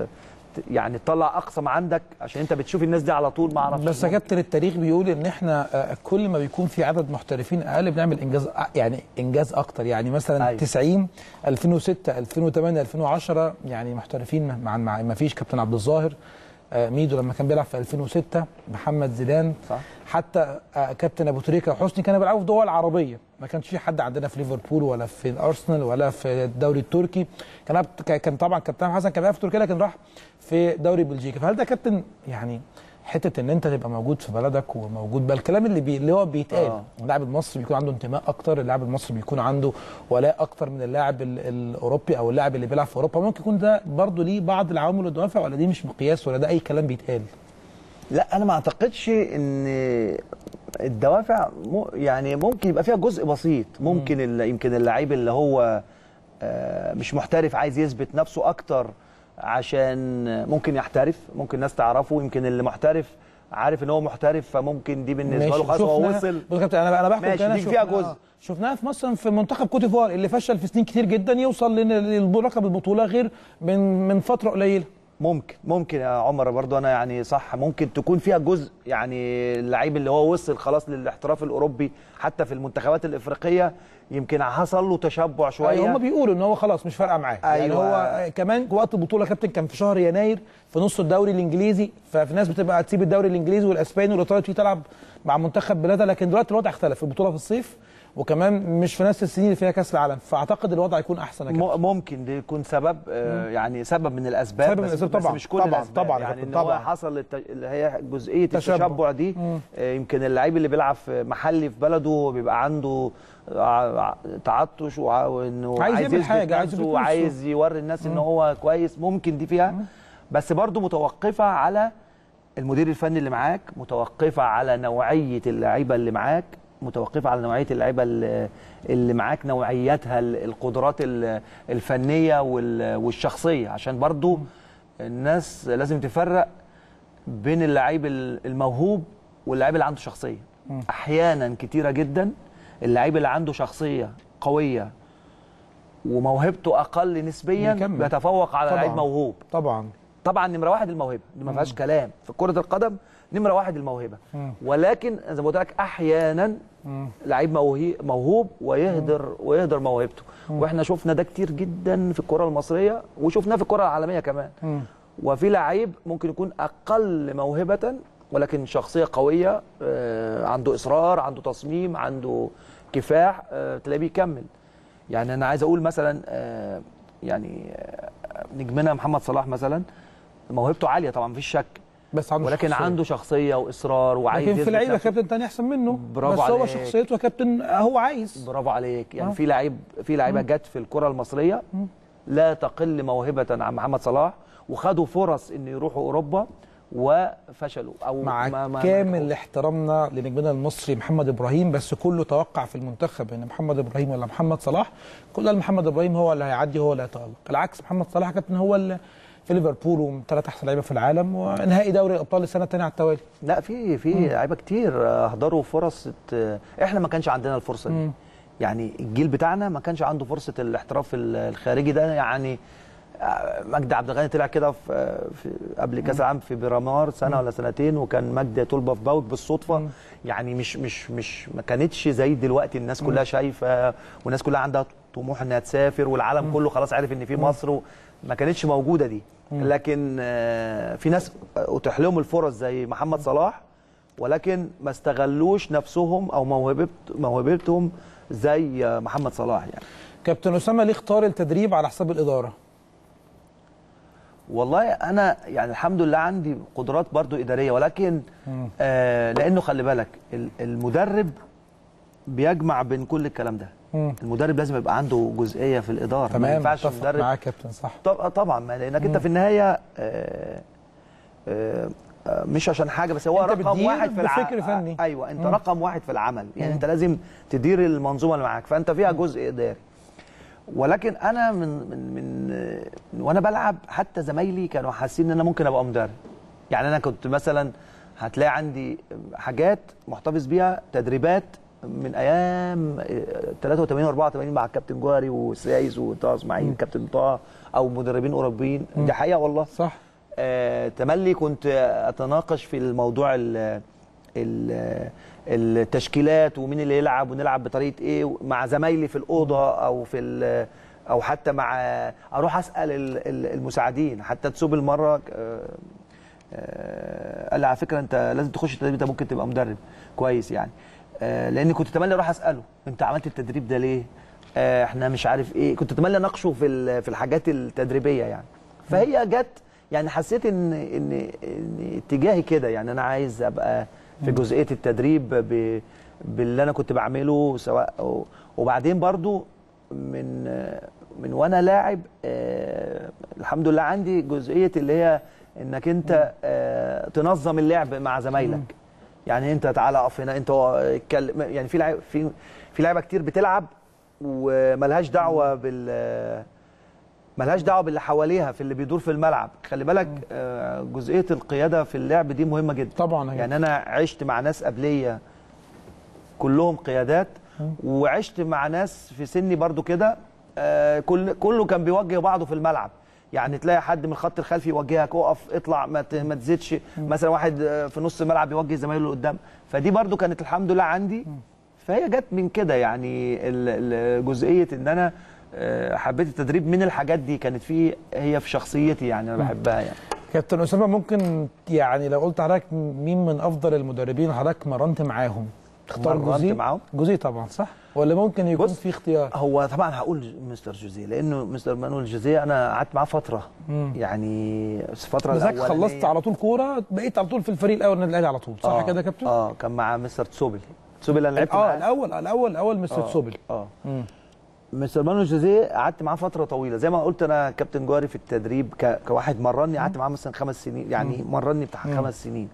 ت- يعني تطلع اقصى ما عندك عشان انت بتشوف الناس دي على طول ما اعرفش بس يا كابتن التاريخ بيقول ان احنا آه، كل ما بيكون في عدد محترفين اقل بنعمل انجاز أ- يعني انجاز اكتر يعني مثلا أيوة. 90 2006 2008 2010 يعني محترفين مع مع ما فيش كابتن عبد الظاهر آه، ميدو لما كان بيلعب في 2006 محمد زيدان صح. حتى آه، كابتن ابو تريكه وحسني كانوا بيلعبوا في دول عربيه ما كانش في حد عندنا في ليفربول ولا في الارسنال ولا في الدوري التركي كان كان طبعا كابتن حسن كان بيلعب في تركيا لكن راح في دوري بلجيكا فهل ده كابتن يعني حته ان انت تبقى موجود في بلدك وموجود بقى الكلام اللي بي اللي هو بيتقال آه. اللاعب المصري بيكون عنده انتماء اكتر اللاعب المصري بيكون عنده ولاء اكتر من اللاعب ال- الاوروبي او اللاعب اللي بيلعب في اوروبا ممكن يكون ده برضه ليه بعض العوامل والدوافع ولا دي مش مقياس ولا ده اي كلام بيتقال لا انا ما اعتقدش ان الدوافع م- يعني ممكن يبقى فيها جزء بسيط ممكن ال- يمكن اللعيب اللي هو آه، مش محترف عايز يثبت نفسه اكتر عشان ممكن يحترف ممكن الناس تعرفه يمكن اللي محترف عارف ان هو محترف فممكن دي بالنسبه له ماشي. خلاص هو شفناها- وصل بص يا كابتن انا انا بحكم ماشي، كده دي فيها شفناها- جزء. شفناها في مصر في منتخب كوت ديفوار اللي فشل في سنين كتير جدا يوصل للقب البطوله غير من من فتره قليله ممكن ممكن يا عمر برضو انا يعني صح ممكن تكون فيها جزء يعني اللعيب اللي هو وصل خلاص للاحتراف الاوروبي حتى في المنتخبات الافريقيه يمكن حصل له تشبع شويه ايوه هم بيقولوا ان هو خلاص مش فارقه معاه يعني أيوة. هو كمان وقت البطوله يا كابتن كان في شهر يناير في نص الدوري الانجليزي ففي ناس بتبقى تسيب الدوري الانجليزي والاسباني والايطالي تيجي تلعب مع منتخب بلادها لكن دلوقتي الوضع اختلف البطوله في الصيف وكمان مش في نفس السنين اللي فيها كاس العالم فاعتقد الوضع يكون احسن يا كابتن م- ممكن ده يكون سبب آه يعني سبب من الاسباب سبب من بس, الأسباب بس طبعاً. مش كل طبعاً. الاسباب طبعاً يا يعني كابتن. ان هو طبعاً. حصل الت... اللي هي جزئيه تشبع. التشبع دي آه يمكن اللعيب اللي بيلعب في محلي في بلده بيبقى عنده ع- ع- تعطش وع- وانه عايز يعمل يثبت حاجة، عايز نفسه يثبت نفسه. وعايز يوري الناس ان هو كويس ممكن دي فيها بس برضو متوقفه على المدير الفني اللي معاك متوقفه على نوعيه اللعيبه اللي معاك متوقفه على نوعيه اللعيبه اللي اللي معاك نوعياتها ال- القدرات ال- الفنيه وال- والشخصيه عشان برضو الناس لازم تفرق بين اللعيب ال- الموهوب واللعيب اللي عنده شخصيه احيانا كتيره جدا اللعيب اللي عنده شخصيه قويه وموهبته اقل نسبيا بيكمل. بيتفوق على طبعاً. لعيب موهوب طبعا طبعا نمره واحد الموهبه دي ما فيهاش كلام في كره القدم نمره واحد الموهبه ولكن زي ما قلت لك احيانا لعيب موهي- موهوب ويهدر ويهدر موهبته واحنا شفنا ده كتير جدا في الكره المصريه وشفناه في الكره العالميه كمان وفي لعيب ممكن يكون اقل موهبه ولكن شخصيه قويه آه، عنده اصرار عنده تصميم عنده كفاح آه، تلاقيه بيكمل يعني انا عايز اقول مثلا آه، يعني آه، نجمنا محمد صلاح مثلا موهبته عاليه طبعا مفيش شك بس عنده ولكن شخصية. عنده شخصيه واصرار وعايز لكن في يثبت لعيبه نفسه. كابتن تاني احسن منه برافو بس هو عليك. شخصيته يا كابتن هو عايز برافو عليك يعني آه. في لعيب في لعيبه جت في الكره المصريه لا تقل موهبه عن محمد صلاح وخدوا فرص ان يروحوا اوروبا وفشلوا او مع ما- ما- كامل احترامنا لنجمنا المصري محمد ابراهيم بس كله توقع في المنتخب ان محمد ابراهيم ولا محمد صلاح كل قال محمد ابراهيم هو اللي هيعدي هو اللي هيتالق العكس محمد صلاح يا كابتن هو اللي في ليفربول وثلاث احسن لعيبه في العالم ونهائي دوري الابطال السنه الثانيه على التوالي لا في في لعيبه كتير آه، اهدروا فرص آه، احنا ما كانش عندنا الفرصه دي يعني الجيل بتاعنا ما كانش عنده فرصه الاحتراف ال- الخارجي ده يعني آه، مجدي عبد الغني طلع كده في, آه، في قبل كاس العالم في بيرامار سنه ولا سنتين وكان مجدي طلبه في باوك بالصدفه يعني مش مش مش ما كانتش زي دلوقتي الناس كلها شايفه والناس كلها عندها طموح انها تسافر والعالم كله خلاص عارف ان في مصر و- ما كانتش موجوده دي لكن آه، في ناس اتيح لهم الفرص زي محمد صلاح ولكن ما استغلوش نفسهم او موهبت موهبتهم زي آه، محمد صلاح يعني كابتن اسامه ليه اختار التدريب على حساب الاداره والله انا يعني الحمد لله عندي قدرات برضو اداريه ولكن آه لانه خلي بالك ال- المدرب بيجمع بين كل الكلام ده مم. المدرب لازم يبقى عنده جزئيه في الاداره ما تمام ينفعش اتفق مدرب معاك كابتن صح طب طبعا ما لانك انت في النهايه آه آه آه، مش عشان حاجه بس هو أنت رقم بتدير واحد في الع... بفكر فني. ايوه انت رقم واحد في العمل يعني انت لازم تدير المنظومه اللي معاك فانت فيها جزء اداري ولكن انا من من من, من وانا بلعب حتى زمايلي كانوا حاسين ان انا ممكن ابقى مدرب يعني انا كنت مثلا هتلاقي عندي حاجات محتفظ بيها تدريبات من ايام آه، 83 و84 مع الكابتن جوهري وسايس وطه اسماعيل الكابتن طه او مدربين اوروبيين دي حقيقه والله صح آه، تملي كنت اتناقش في الموضوع ال ال التشكيلات ومين اللي يلعب ونلعب بطريقه ايه مع زمايلي في الاوضه او في ال- او حتى مع اروح اسال ال- ال- المساعدين حتى تسوب المره آه، آه، قال لي على فكره انت لازم تخش التدريب انت ممكن تبقى مدرب كويس يعني آه، لاني كنت تملي اروح اساله انت عملت التدريب ده ليه؟ آه، احنا مش عارف ايه كنت تملي اناقشه في ال- في الحاجات التدريبيه يعني فهي جت يعني حسيت ان ان ان اتجاهي كده يعني انا عايز ابقى في جزئيه التدريب ب- باللي انا كنت بعمله سواء وبعدين برضو من من وانا لاعب آه، الحمد لله عندي جزئيه اللي هي انك انت آه، تنظم اللعب مع زمايلك يعني انت تعالى اقف هنا انت اتكلم يعني في لعيبه في في لعيبه كتير بتلعب وملهاش دعوه بال ملهاش دعوه باللي حواليها في اللي بيدور في الملعب خلي بالك آه، جزئيه القياده في اللعب دي مهمه جدا طبعا يعني يعني انا عشت مع ناس قبليه كلهم قيادات وعشت مع ناس في سني برضو كده آه، كل كله كان بيوجه بعضه في الملعب يعني تلاقي حد من الخط الخلفي يوجهك اقف اطلع ما ت- ما تزيدش مثلا واحد آه، في نص الملعب يوجه زمايله اللي قدام فدي برضو كانت الحمد لله عندي فهي جت من كده يعني ال- ال- جزئيه ان انا آه، حبيت التدريب من الحاجات دي كانت في هي في شخصيتي يعني انا بحبها يعني كابتن اسامه ممكن يعني لو قلت حضرتك مين من افضل المدربين حضرتك مرنت معاهم تختار مرنت جوزيه معاهم؟ جوزيه طبعا صح ولا ممكن يكون بص، في اختيار هو طبعا هقول مستر جوزيه لانه مستر مانويل جوزيه انا قعدت معاه فتره يعني فتره بذاك الأولانية- خلصت على طول كوره بقيت على طول في الفريق الاول النادي الاهلي على طول صح آه، كده يا كابتن اه كان مع مستر تسوبل تسوبل انا لعبت اه معاه الاول الاول الاول مستر آه، تسوبل اه مم. مستر مانويل جوزيه قعدت معاه فتره طويله زي ما قلت انا كابتن جوهري في التدريب ك... كواحد مرني قعدت معاه مثلا خمس سنين يعني مرني بتاع خمس سنين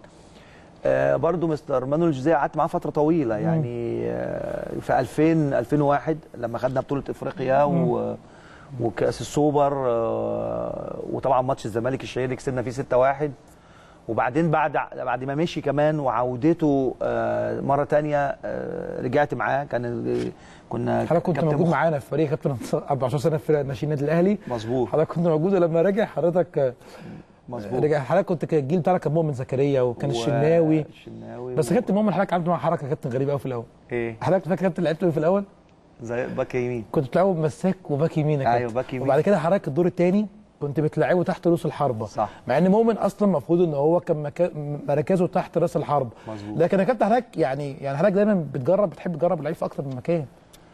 آه برضو مستر مانويل جوزيه قعدت معاه فتره طويله يعني آه في 2000 2001 لما خدنا بطوله افريقيا و... وكاس السوبر آه وطبعا ماتش الزمالك الشهير اللي كسبنا فيه 6-1 وبعدين بعد بعد ما مشي كمان وعودته آه مره تانية آه رجعت معاه كان ال- كنا حضرتك كنت كابتن موجود مخ- معانا في فريق كابتن 14 سنه في فرق ناشئين النادي الاهلي مظبوط حضرتك كنت موجود لما رجع حضرتك آه، مظبوط رجع حضرتك كنت كان الجيل بتاعك كان مؤمن زكريا وكان و- الشناوي الشناوي بس و- كابتن مؤمن حضرتك عملت معاه حركه كابتن غريبه قوي في الاول ايه حضرتك فاكر كابتن لعبت إيه في الاول زي باك يمين كنت بتلعبه مساك وباك يمين يا أيوة، كابتن. باك يمين. وبعد كده حضرتك الدور الثاني كنت بتلعبه تحت راس الحربه صح. مع ان مؤمن اصلا المفروض ان هو كان مكا... مركزه تحت راس الحربه مظبوط. لكن يا كابتن حضرتك يعني يعني حضرتك دايما بتجرب بتحب تجرب اللعيب في اكتر من مكان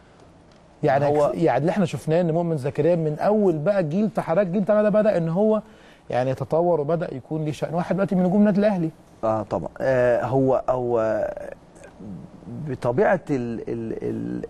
يعني هو- هو يعني اللي احنا شفناه ان مؤمن زكريا من اول بقى الجيل بتاع حضرتك الجيل بتاعنا ده بدا ان هو يعني يتطور وبدا يكون ليه شأن واحد دلوقتي من نجوم النادي الاهلي اه طبعا آه هو هو بطبيعه ال ال ال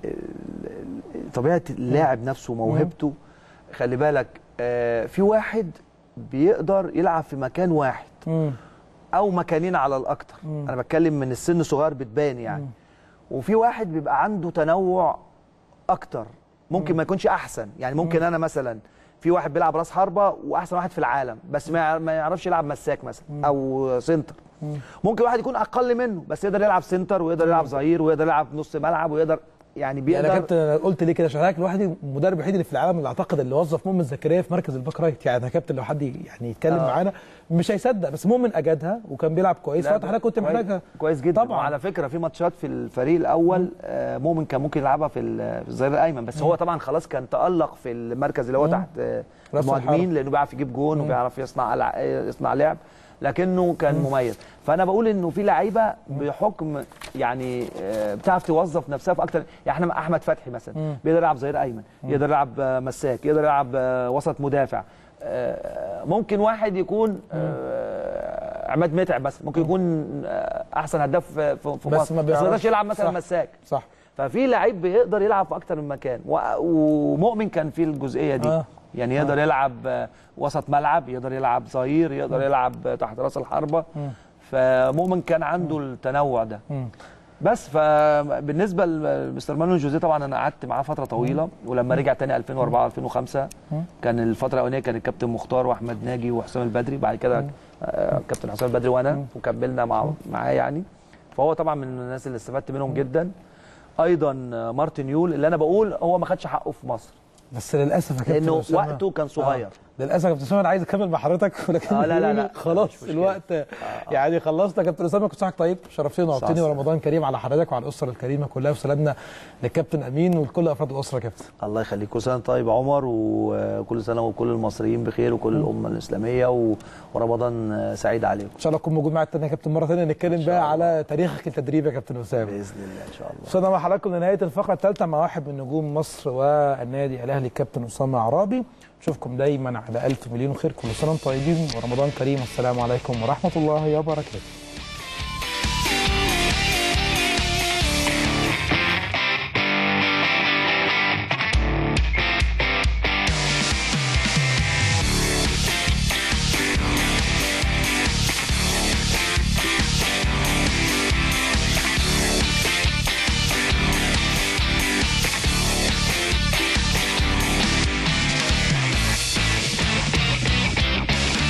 ال طبيعه اللاعب نفسه وموهبته خلي بالك آه في واحد بيقدر يلعب في مكان واحد امم او مكانين على الاكتر انا بتكلم من السن صغير بتبان يعني وفي واحد بيبقى عنده تنوع اكتر ممكن ما يكونش احسن يعني ممكن انا مثلا في واحد بيلعب راس حربه واحسن واحد في العالم بس ما يع- ما يعرفش يلعب مساك مثلا او سنتر ممكن واحد يكون اقل منه بس يقدر يلعب سنتر ويقدر يلعب ظهير ويقدر يلعب نص ملعب ويقدر يعني يعني بيقدر يا كابتن أنا قلت ليه كده عشان حضرتك الواحد المدرب الوحيد اللي في العالم اللي اعتقد اللي وظف مؤمن زكريا في مركز الباك رايت يعني يا كابتن لو حد يعني يتكلم آه. معانا مش هيصدق بس مؤمن اجادها وكان بيلعب كويس لا، وقت حضرتك كنت كويس- محتاجها كويس جدا طبعا. وعلى فكره في ماتشات في الفريق الاول آه، مؤمن كان ممكن يلعبها في ال- في الظهير الايمن بس هو طبعا خلاص كان تالق في المركز اللي هو تحت آه، رأس المهاجمين الحرب. لانه بيعرف يجيب جون وبيعرف يصنع لع- يصنع لعب لكنه كان مميز فانا بقول انه في لعيبه بحكم يعني آه، بتعرف توظف نفسها في اكتر يعني احنا احمد فتحي مثلا بيقدر يلعب ظهير ايمن يقدر يلعب آه، مساك يقدر يلعب آه، وسط مدافع آه، ممكن واحد يكون آه، عماد متعب مثلا ممكن يكون آه، احسن هداف في في بس مصر ما بس ما يقدرش بيعرفش. يلعب مثلا صح. مساك صح ففي لعيب بيقدر يلعب في اكتر من مكان و- ومؤمن كان في الجزئيه دي آه. آه. يعني يقدر يلعب آه، وسط ملعب يقدر يلعب ظهير يقدر يلعب آه، تحت راس الحربه فمؤمن كان عنده التنوع ده مم. بس فبالنسبه لمستر مانويل جوزيه طبعا انا قعدت معاه فتره طويله ولما رجع تاني 2004 2005 كان الفتره الاولانيه كان الكابتن مختار واحمد ناجي وحسام البدري بعد كده آه، كابتن حسام البدري وانا وكملنا مع معاه يعني فهو طبعا من الناس اللي استفدت منهم جدا ايضا آه، مارتن يول اللي انا بقول هو ما خدش حقه في مصر بس للاسف يا كابتن لانه أسامة- وقته كان صغير آه. للاسف يا كابتن اسامه انا عايز اكمل مع حضرتك ولكن آه، لا، لا، بيقولوا لا. خلاص مش مشكلة. الوقت يعني خلصنا يا كابتن اسامه كنت صحتك طيب شرفتنا ونورتني صح. ورمضان كريم على حضرتك وعلى الاسره الكريمه كلها وسلامنا للكابتن امين ولكل افراد الاسره يا كابتن الله يخليك كل سنه وأنت طيب يا عمر وكل سنه وكل المصريين بخير وكل الامه الاسلاميه و- ورمضان آه، سعيد عليكم ان شاء الله تكون موجود معايا تاني يا كابتن مره ثانيه نتكلم بقى على تاريخك التدريب يا كابتن اسامه باذن الله ان شاء الله وصلنا مع حضراتكم لنهايه الفقره الثالثه مع واحد من نجوم مصر والنادي الاهلي الكابتن اسامه عرابي نشوفكم دايما على الف مليون خير كل سنه وانتم طيبين ورمضان كريم والسلام عليكم ورحمه الله وبركاته